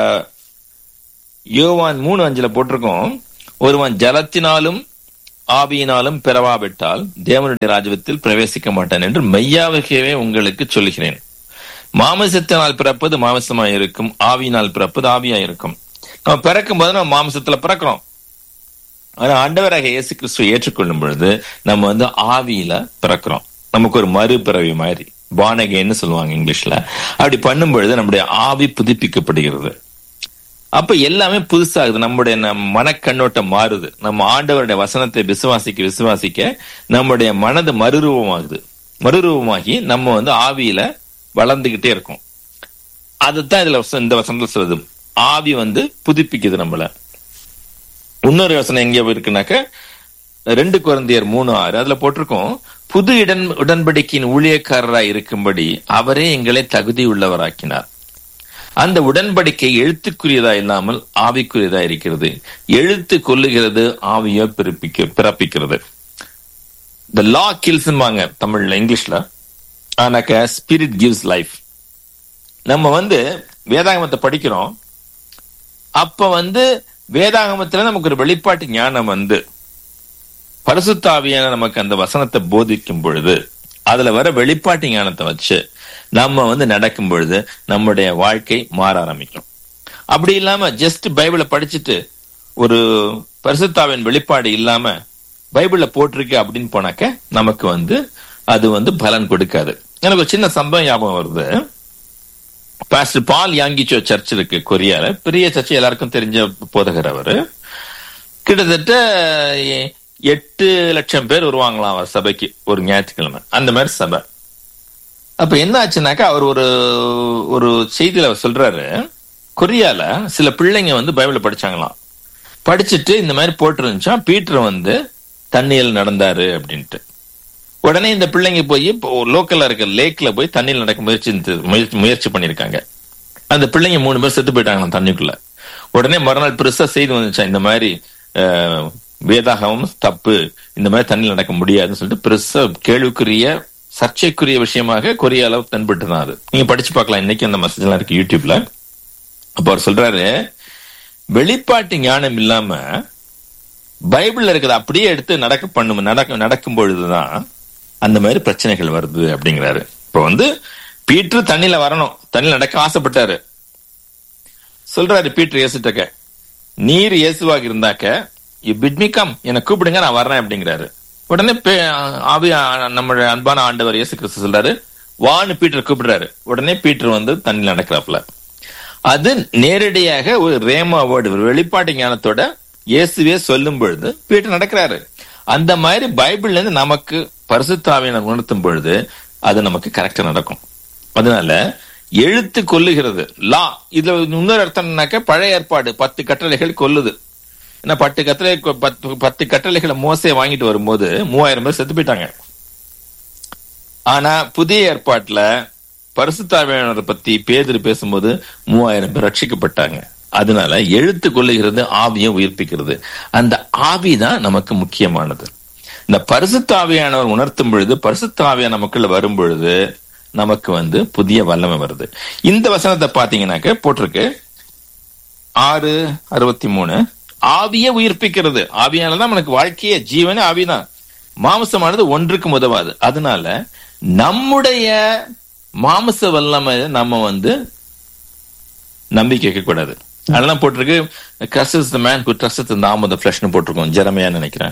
யோவான் மூணு அஞ்சுல போட்டிருக்கோம் ஒருவன் ஜலத்தினாலும் ஆவியினாலும் பிறவாவிட்டால் தேவனுடைய ராஜ்யத்தில் பிரவேசிக்க மாட்டான் என்று மெய்யாகவே உங்களுக்கு சொல்லுகிறேன் மாமிசத்தினால் பிறப்பது மாமிசமாய் இருக்கும் ஆவியினால் பிறப்பது ஆவியாய் இருக்கும் நம்ம பிறக்கும் போது நம்ம மாமிசத்துல பிறக்கிறோம் ஆனா ஆண்டவராக இயேசு கிறிஸ்துவை ஏற்றுக்கொள்ளும் பொழுது நம்ம வந்து ஆவியில பிறக்கிறோம் நமக்கு ஒரு மறுபிறவி மாதிரி பானகேன்னு சொல்லுவாங்க இங்கிலீஷ்ல அப்படி பண்ணும் பொழுது நம்முடைய ஆவி புதுப்பிக்கப்படுகிறது அப்ப எல்லாமே புதுசாகுது நம்முடைய நம் மனக்கண்ணோட்டம் மாறுது நம்ம ஆண்டவருடைய வசனத்தை விசுவாசிக்க விசுவாசிக்க நம்முடைய மனது மறுரூபமாகுது மறுரூபமாகி நம்ம வந்து ஆவியில வளர்ந்துகிட்டே இருக்கும் அதுதான் இதுல வச- இந்த வசனத்துல சொல்லுது ஆவி வந்து புதுப்பிக்குது நம்மள இன்னொரு யோசனை எங்க இருக்குனாக்க ரெண்டு குழந்தையர் மூணு ஆறு அதுல போட்டிருக்கோம் புது இடன் உடன்படிக்கையின் ஊழியக்காரராய் இருக்கும்படி அவரே எங்களை தகுதி உள்ளவராக்கினார் அந்த உடன்படிக்கை எழுத்துக்குரியதா இல்லாமல் ஆவிக்குரியதா இருக்கிறது எழுத்து கொல்லுகிறது ஆவியோ பிறப்பிக்க பிறப்பிக்கிறது த லா கில்ஸ்வாங்க தமிழ்ல இங்கிலீஷ்ல ஆனாக்க ஸ்பிரிட் கிவ்ஸ் லைஃப் நம்ம வந்து வேதாகமத்தை படிக்கிறோம் அப்ப வந்து வேதாகமத்துல நமக்கு ஒரு வெளிப்பாட்டு ஞானம் வந்து பரிசுத்தாவியான நமக்கு அந்த வசனத்தை போதிக்கும் பொழுது அதுல வர வெளிப்பாட்டு ஞானத்தை வச்சு நம்ம வந்து நடக்கும் பொழுது நம்முடைய வாழ்க்கை மாற ஆரம்பிக்கும் அப்படி இல்லாம ஜஸ்ட் பைபிளை படிச்சுட்டு ஒரு பரிசுத்தாவின் வெளிப்பாடு இல்லாம பைபிள்ல போட்டிருக்கு அப்படின்னு போனாக்க நமக்கு வந்து அது வந்து பலன் கொடுக்காது எனக்கு ஒரு சின்ன சம்பவம் ஞாபகம் வருது பாஸ்டர் பால் யாங்கிச்சோ சர்ச் இருக்கு கொரியால பெரிய சர்ச் எல்லாருக்கும் தெரிஞ்ச போதகர் அவரு கிட்டத்தட்ட எ- எட்டு லட்சம் பேர் வருவாங்களாம் அவர் சபைக்கு ஒரு ஞாயிற்றுக்கிழமை அந்த மாதிரி சபை அப்ப என்ன ஆச்சுனாக்கா அவர் ஒரு ஒரு செய்தியில அவர் சொல்றாரு கொரியால சில பிள்ளைங்க வந்து பைபிள படிச்சாங்களாம் படிச்சுட்டு இந்த மாதிரி போட்டிருந்துச்சா பீட்டர் வந்து தண்ணியில் நடந்தாரு அப்படின்ட்டு உடனே இந்த பிள்ளைங்க போய் இப்போ லோக்கல்ல இருக்க லேக்ல போய் தண்ணியில் நடக்க முயற்சி முயற்சி முயற்சி பண்ணிருக்காங்க அந்த பிள்ளைங்க மூணு பேர் செத்து போயிட்டாங்களாம் தண்ணிக்குள்ள உடனே மறுநாள் பெருசா செய்தி வந்துச்சா இந்த மாதிரி அஹ், வேதாகமம் தப்பு இந்த மாதிரி தண்ணியில் நடக்க முடியாதுன்னு சொல்லிட்டு பெருசா கேள்விக்குரிய சர்ச்சைக்குரிய விஷயமாக கொரியால தென்பட்டு தான் அது நீங்க படிச்சு பார்க்கலாம் இன்னைக்கு அந்த மெசேஜ் எல்லாம் இருக்கு யூடியூப்ல அப்ப அவர் சொல்றாரு வெளிப்பாட்டு ஞானம் இல்லாம பைபிள்ல இருக்கிறத அப்படியே எடுத்து நடக்க பண்ணும் நடக்க நடக்கும் பொழுதுதான் அந்த மாதிரி பிரச்சனைகள் வருது அப்படிங்கிறாரு இப்ப வந்து பீட்ரு தண்ணியில வரணும் தண்ணியில நடக்க ஆசைப்பட்டாரு சொல்றாரு பீட்ரு இயேசுட்டக்க நீர் இயேசுவாக இருந்தாக்க யூ பிட் மீ கம் என்னை கூப்பிடுங்க நான் வர்றேன் அப்படிங்கிறாரு உடனே பே- ஆவி நம்மளுடைய அன்பான ஆண்டவர் இயேசு கிறிஸ்து சொல்றாரு வான்னு பீட்டர் கூப்பிடுறாரு உடனே பீட்டர் வந்து தண்ணியில் நடக்கிறாப்புல அது நேரடியாக ஒரு ரேமா வேர்டு ஒரு வெளிப்பாட்டு ஞானத்தோட இயேசுவே சொல்லும் பொழுது பீட்டர் நடக்கிறாரு அந்த மாதிரி பைபிள்ல இருந்து நமக்கு பரிசுத்தாவியனை உணர்த்தும் பொழுது அது நமக்கு கரெக்டா நடக்கும் அதனால எழுத்து கொல்லுகிறது லா இதுல இன்னொரு அர்த்தம் என்னன்னாக்க பழைய ஏற்பாடு பத்து கட்டளைகள் கொல்லுது ஏன்னா பத்து கட்டளை பத்து பத்து கட்டளைகளை மோசே வாங்கிட்டு வரும்போது மூவாயிரம் பேர் செத்து போயிட்டாங்க ஆனா புதிய ஏற்பாட்டுல பரிசுத்தாவியானவரை பத்தி பேதர் பேசும்போது மூவாயிரம் பேர் ரட்சிக்கப்பட்டாங்க அதனால எழுத்து கொள்ளுகிறது ஆவியை உயிர்ப்பிக்கிறது அந்த ஆவி தான் நமக்கு முக்கியமானது இந்த பரிசுத்தாவியானவர் உணர்த்தும் பொழுது பரிசுத்தாவியா நமக்குள்ள வரும் பொழுது நமக்கு வந்து புதிய வல்லமை வருது இந்த வசனத்தை பாத்தீங்கன்னாக்க போட்டிருக்கு ஆறு அறுபத்தி மூணு ஆவியை உயிர்ப்பிக்கிறது ஆவியானதான் நமக்கு வாழ்க்கையே ஜீவனே ஆவிதான் மாம்சமானது ஒன்றுக்கும் உதவாது அதனால நம்முடைய மாமிச வல்லமை நம்ம வந்து நம்பிக்கை வைக்க கூடாது அதெல்லாம் போட்டிருக்கு கசஸ் த மேன் கு ட்ரஸ்ட் இந்த ஆமத ஃபிளஷ்னு போட்டிருக்கோம் ஜெரமையா நினைக்கிறேன்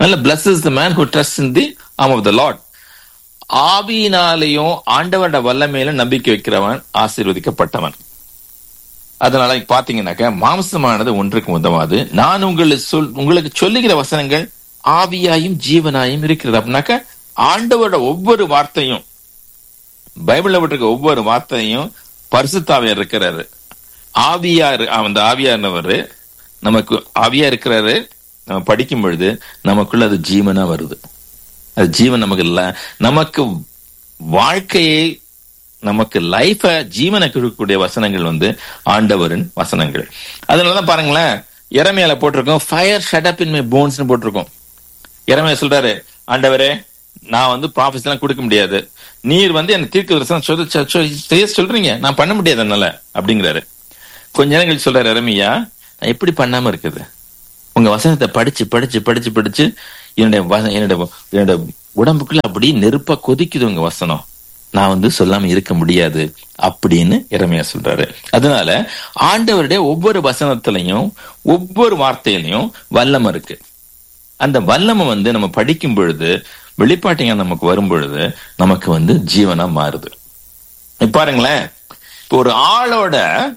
நல்ல bless is the man who trust in the arm of the lot ஆவியினாலேயும் ஆண்டவரோட வல்லமையில நம்பிக்கை வைக்கிறவன் ஆசீர்வதிக்கப்பட்டவன் அதனால இங்க பாத்தீங்கன்னாக்க மாம்சமானது ஒன்றுக்கு உதவாது நான் உங்களுக்கு சொல் உங்களுக்கு சொல்லுகிற வசனங்கள் ஆவியாயும் ஜீவனாயும் இருக்கிறது அப்படின்னாக்க ஆண்டவரோட ஒவ்வொரு வார்த்தையும் பைபிள்ல விட்டுருக்க ஒவ்வொரு வார்த்தையும் பரிசுத்தாவியா இருக்கிறாரு ஆவியா இரு- அந்த ஆவியானவர் நமக்கு ஆவியா இருக்கிறாரு நம்ம படிக்கும் பொழுது நமக்குள்ள அது ஜீவனா வருது அது ஜீவன் நமக்கு இல்ல நமக்கு வாழ்க்கையை நமக்கு லைஃப ஜீவனை கொடுக்கக்கூடிய வசனங்கள் வந்து ஆண்டவரின் வசனங்கள் அதனாலதான் பாருங்களேன் இறமையால போட்டிருக்கோம் fire shut up in my bones போட்டிருக்கோம் இறமையா சொல்றாரு ஆண்டவரே நான் வந்து ப்ராஃபிஸ் எல்லாம் கொடுக்க முடியாது நீர் வந்து எனக்கு தீர்க்க தரிசனம் சொல்ல சொ- சொ- செய்ய சொல்றீங்க நான் பண்ண முடியாது என்னால அப்படிங்கிறாரு கொஞ்ச நேரம் கழிச்சு சொல்றாரு இறமையா நான் எப்படி பண்ணாம இருக்குது உங்க வசனத்தை படிச்சு படிச்சு படிச்சு படிச்சு என்னுடைய வ- என்னுடைய என்னோட உடம்புக்குள்ள அப்படி நெருப்பா கொதிக்குது உங்க வசனம் நான் வந்து சொல்லாம இருக்க முடியாது அப்படின்னு இறமையா சொல்றாரு அதனால ஆண்டவருடைய ஒவ்வொரு வசனத்திலையும் ஒவ்வொரு வார்த்தையிலையும் வல்லம் இருக்கு அந்த வல்லமை வந்து நம்ம படிக்கும் பொழுது வெளிப்பாட்டிங்க நமக்கு வரும் பொழுது நமக்கு வந்து ஜீவனா மாறுது இப்ப பாருங்களேன் இப்போ ஒரு ஆளோட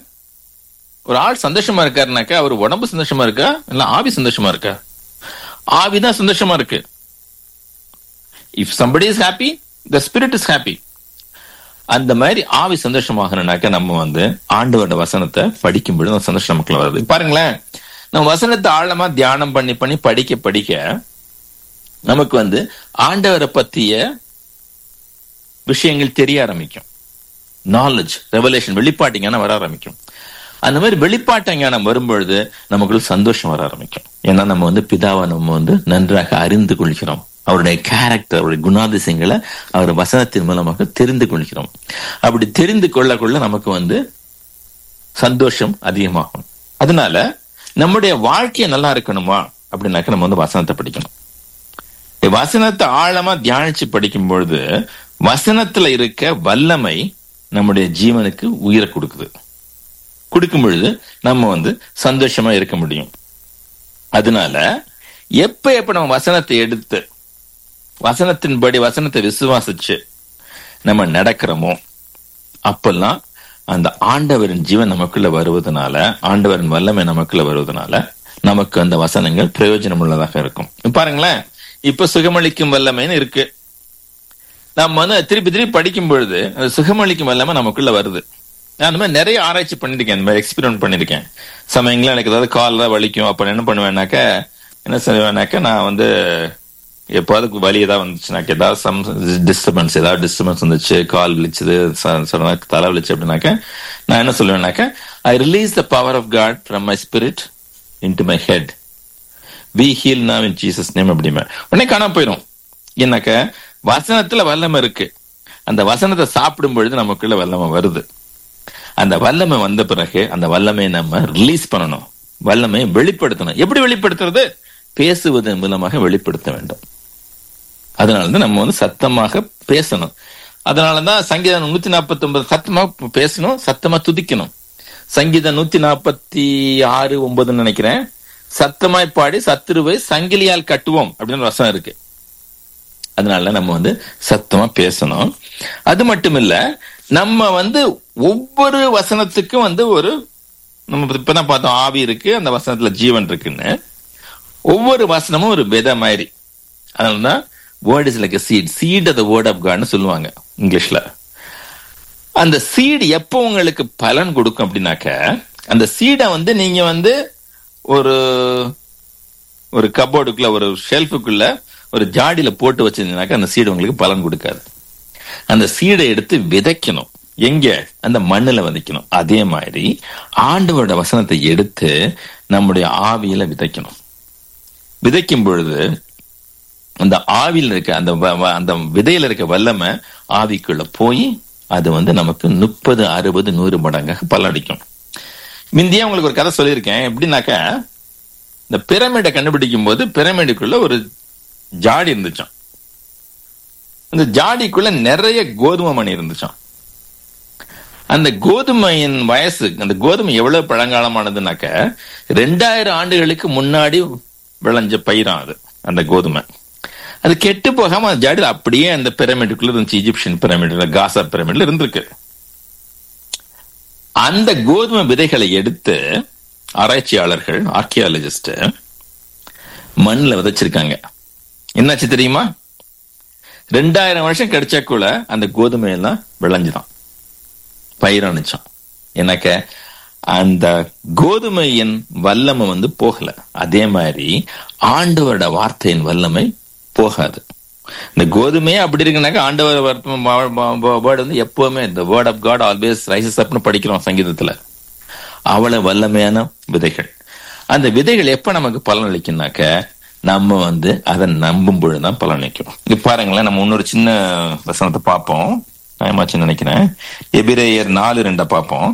ஒரு ஆள் சந்தோஷமா இருக்காருனாக்கா அவர் உடம்பு சந்தோஷமா இருக்கா இல்ல ஆவி சந்தோஷமா இருக்கா ஆவிதான் சந்தோஷமா இருக்கு if somebody is happy the spirit is happy அந்த மாதிரி ஆவி சந்தோஷமாகணும்னாக்க நம்ம வந்து ஆண்டவரோட வசனத்தை படிக்கும் பொழுது அந்த சந்தோஷம் நமக்குள்ள வருது பாருங்களேன் நம்ம வசனத்தை ஆழமா தியானம் பண்ணி பண்ணி படிக்க படிக்க நமக்கு வந்து ஆண்டவரை பத்திய விஷயங்கள் தெரிய ஆரம்பிக்கும் நாலேஜ் ரெவலேஷன் வெளிப்பாட்டு ஞானம் வர ஆரம்பிக்கும் அந்த மாதிரி வெளிப்பாட்டு ஞானம் வரும்பொழுது நமக்குள்ள சந்தோஷம் வர ஆரம்பிக்கும் ஏன்னா நம்ம வந்து பிதாவை நம்ம வந்து நன்றாக அறிந்து கொள்கிறோம் அவருடைய கேரக்டர் அவருடைய குணாதிசயங்களை அவர் வசனத்தின் மூலமாக தெரிந்து கொள்கிறோம் அப்படி தெரிந்து கொள்ள கொள்ள நமக்கு வந்து சந்தோஷம் அதிகமாகும் அதனால நம்முடைய வாழ்க்கை நல்லா இருக்கணுமா அப்படின்னாக்க நம்ம வந்து வசனத்தை படிக்கணும் இந்த வசனத்தை ஆழமா தியானிச்சு படிக்கும் பொழுது வசனத்துல இருக்க வல்லமை நம்முடைய ஜீவனுக்கு உயிரை கொடுக்குது கொடுக்கும் பொழுது நம்ம வந்து சந்தோஷமா இருக்க முடியும் அதனால எப்ப எப்ப நம்ம வசனத்தை எடுத்து வசனத்தின்படி வசனத்தை விசுவாசிச்சு நம்ம நடக்கிறோமோ அப்பெல்லாம் அந்த ஆண்டவரின் ஜீவன் நமக்குள்ள வருவதனால ஆண்டவரின் வல்லமை நமக்குள்ள வருவதனால நமக்கு அந்த வசனங்கள் பிரயோஜனம் உள்ளதாக இருக்கும் பாருங்களேன் இப்ப சுகமளிக்கும் வல்லமைன்னு இருக்கு நம்ம வந்து திருப்பி திருப்பி படிக்கும் பொழுது அந்த சுகமளிக்கும் வல்லமை நமக்குள்ள வருது நான் அந்த மாதிரி நிறைய ஆராய்ச்சி பண்ணிருக்கேன் இந்த மாதிரி எக்ஸ்பீரியன்ட் பண்ணிருக்கேன் சமயங்கள எனக்கு ஏதாவது காலில் வலிக்கும் அப்ப என்ன பண்ணுவேன்னாக்க என்ன செய்வேனாக்க நான் வந்து எப்போது வலி ஏதாவது வந்துச்சுனாக்க ஏதாவது சம் டிஸ்டர்பன்ஸ் ஏதாவது டிஸ்டர்பன்ஸ் வந்துச்சு கால் வலிச்சுது சடனா தலை வலிச்சு அப்படின்னாக்க நான் என்ன சொல்லுவேன்னாக்க I release the power of God from my spirit into my head we heal now in Jesus name அப்படிமே உடனே காணாம போயிடும் என்னக்க வசனத்துல வல்லமை இருக்கு அந்த வசனத்தை சாப்பிடும் பொழுது நமக்குள்ள வல்லமை வருது அந்த வல்லமை வந்த பிறகு அந்த வல்லமையை நம்ம ரிலீஸ் பண்ணணும் வல்லமையை வெளிப்படுத்தணும் எப்படி வெளிப்படுத்துறது பேசுவதன் மூலமாக வெளிப்படுத்த வேண்டும் அதனாலதான் நம்ம வந்து சத்தமாக பேசணும் அதனாலதான் சங்கீதம் நூத்தி நாற்பத்தி ஒன்பது சத்தமா பேசணும் சத்தமா துதிக்கணும் சங்கீதம் நூத்தி நாற்பத்தி ஆறு ஒன்பதுன்னு நினைக்கிறேன் சத்தமாய் பாடி சத்துருவை சங்கிலியால் கட்டுவோம் அப்படின்னு வசனம் இருக்கு அதனால நம்ம வந்து சத்தமா பேசணும் அது மட்டும் இல்ல நம்ம வந்து ஒவ்வொரு வசனத்துக்கும் வந்து ஒரு நம்ம இப்பதான் பார்த்தோம் ஆவி இருக்கு அந்த வசனத்துல ஜீவன் இருக்குன்னு ஒவ்வொரு வசனமும் ஒரு விதை மாதிரி அதனாலதான் word is like seed seed the word of காட்னு சொல்லுவாங்க இங்கிலீஷ்ல அந்த சீடு எப்போ உங்களுக்கு பலன் கொடுக்கும் அப்படின்னாக்க அந்த சீடை வந்து நீங்க வந்து ஒரு ஒரு கபோர்டுக்குள்ள ஒரு ஷெல்ஃபுக்குள்ள ஒரு ஜாடியில போட்டு வச்சிருந்தீங்கன்னாக்க அந்த சீடு உங்களுக்கு பலன் கொடுக்காது அந்த சீடை எடுத்து விதைக்கணும் எங்க அந்த மண்ணுல விதைக்கணும் அதே மாதிரி ஆண்டவரோட வசனத்தை எடுத்து நம்முடைய ஆவியில விதைக்கணும் விதைக்கும் பொழுது அந்த ஆவியில் இருக்க அந்த அந்த விதையில இருக்க வல்லமை ஆவிக்குள்ள போய் அது வந்து நமக்கு முப்பது அறுபது நூறு மடங்காக பல்லடிக்கும் முந்தைய உங்களுக்கு ஒரு கதை சொல்லியிருக்கேன் எப்படின்னாக்கா இந்த பிரமிடை கண்டுபிடிக்கும் போது பிரமிடுக்குள்ள ஒரு ஜாடி இருந்துச்சான் அந்த ஜாடிக்குள்ள நிறைய கோதுமை மணி இருந்துச்சான் அந்த கோதுமையின் வயசு அந்த கோதுமை எவ்வளவு பழங்காலமானதுனாக்க ரெண்டாயிரம் ஆண்டுகளுக்கு முன்னாடி விளைஞ்ச பயிரான் அது அந்த கோதுமை அது கெட்டு போகாம அந்த ஜாடியில் அப்படியே அந்த பிரமிடுக்குள்ள இருந்துச்சு இஜிப்சியன் பிரமிட்ல காசா பிரமிட்ல இருந்திருக்கு அந்த கோதுமை விதைகளை எடுத்து ஆராய்ச்சியாளர்கள் ஆர்கியாலஜிஸ்ட் மண்ணில் விதைச்சிருக்காங்க என்னாச்சு தெரியுமா ரெண்டாயிரம் வருஷம் கிடைச்சாக்குள்ள அந்த கோதுமை எல்லாம் விளைஞ்சுதான் பயிரானுச்சான் எனக்கு அந்த கோதுமையின் வல்லமை வந்து போகல அதே மாதிரி ஆண்டவரோட வார்த்தையின் வல்லமை போகாது இந்த கோதுமையே அப்படி இருக்குனாக்கா ஆண்டவர் வேர்டு வந்து எப்பவுமே இந்த word of God always rises அப்னு படிக்கிறோம் சங்கீதத்துல அவ்வளவு வல்லமையான விதைகள் அந்த விதைகள் எப்ப நமக்கு பலன் அளிக்கும்னாக்க நம்ம வந்து அதை நம்பும் பொழுதுதான் பலன் அளிக்கும் இங்க பாருங்களேன் நம்ம இன்னொரு சின்ன வசனத்தை பார்ப்போம் டைமாச்சுன்னு நினைக்கிறேன் எபிரேயர் நாலு ரெண்டை பார்ப்போம்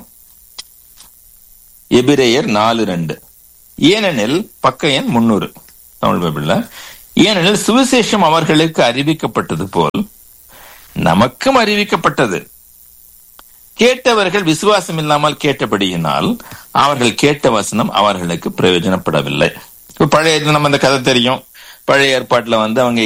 எபிரேயர் நாலு ரெண்டு ஏனெனில் பக்க எண் முன்னூறு தமிழ் பைபிள்ல ஏனெனில் சுவிசேஷம் அவர்களுக்கு அறிவிக்கப்பட்டது போல் நமக்கும் அறிவிக்கப்பட்டது கேட்டவர்கள் விசுவாசம் இல்லாமல் கேட்டபடியினால் அவர்கள் கேட்ட வசனம் அவர்களுக்கு பிரயோஜனப்படவில்லை இப்ப பழைய நம்ம இந்த கதை தெரியும் பழைய ஏற்பாட்டுல வந்து அவங்க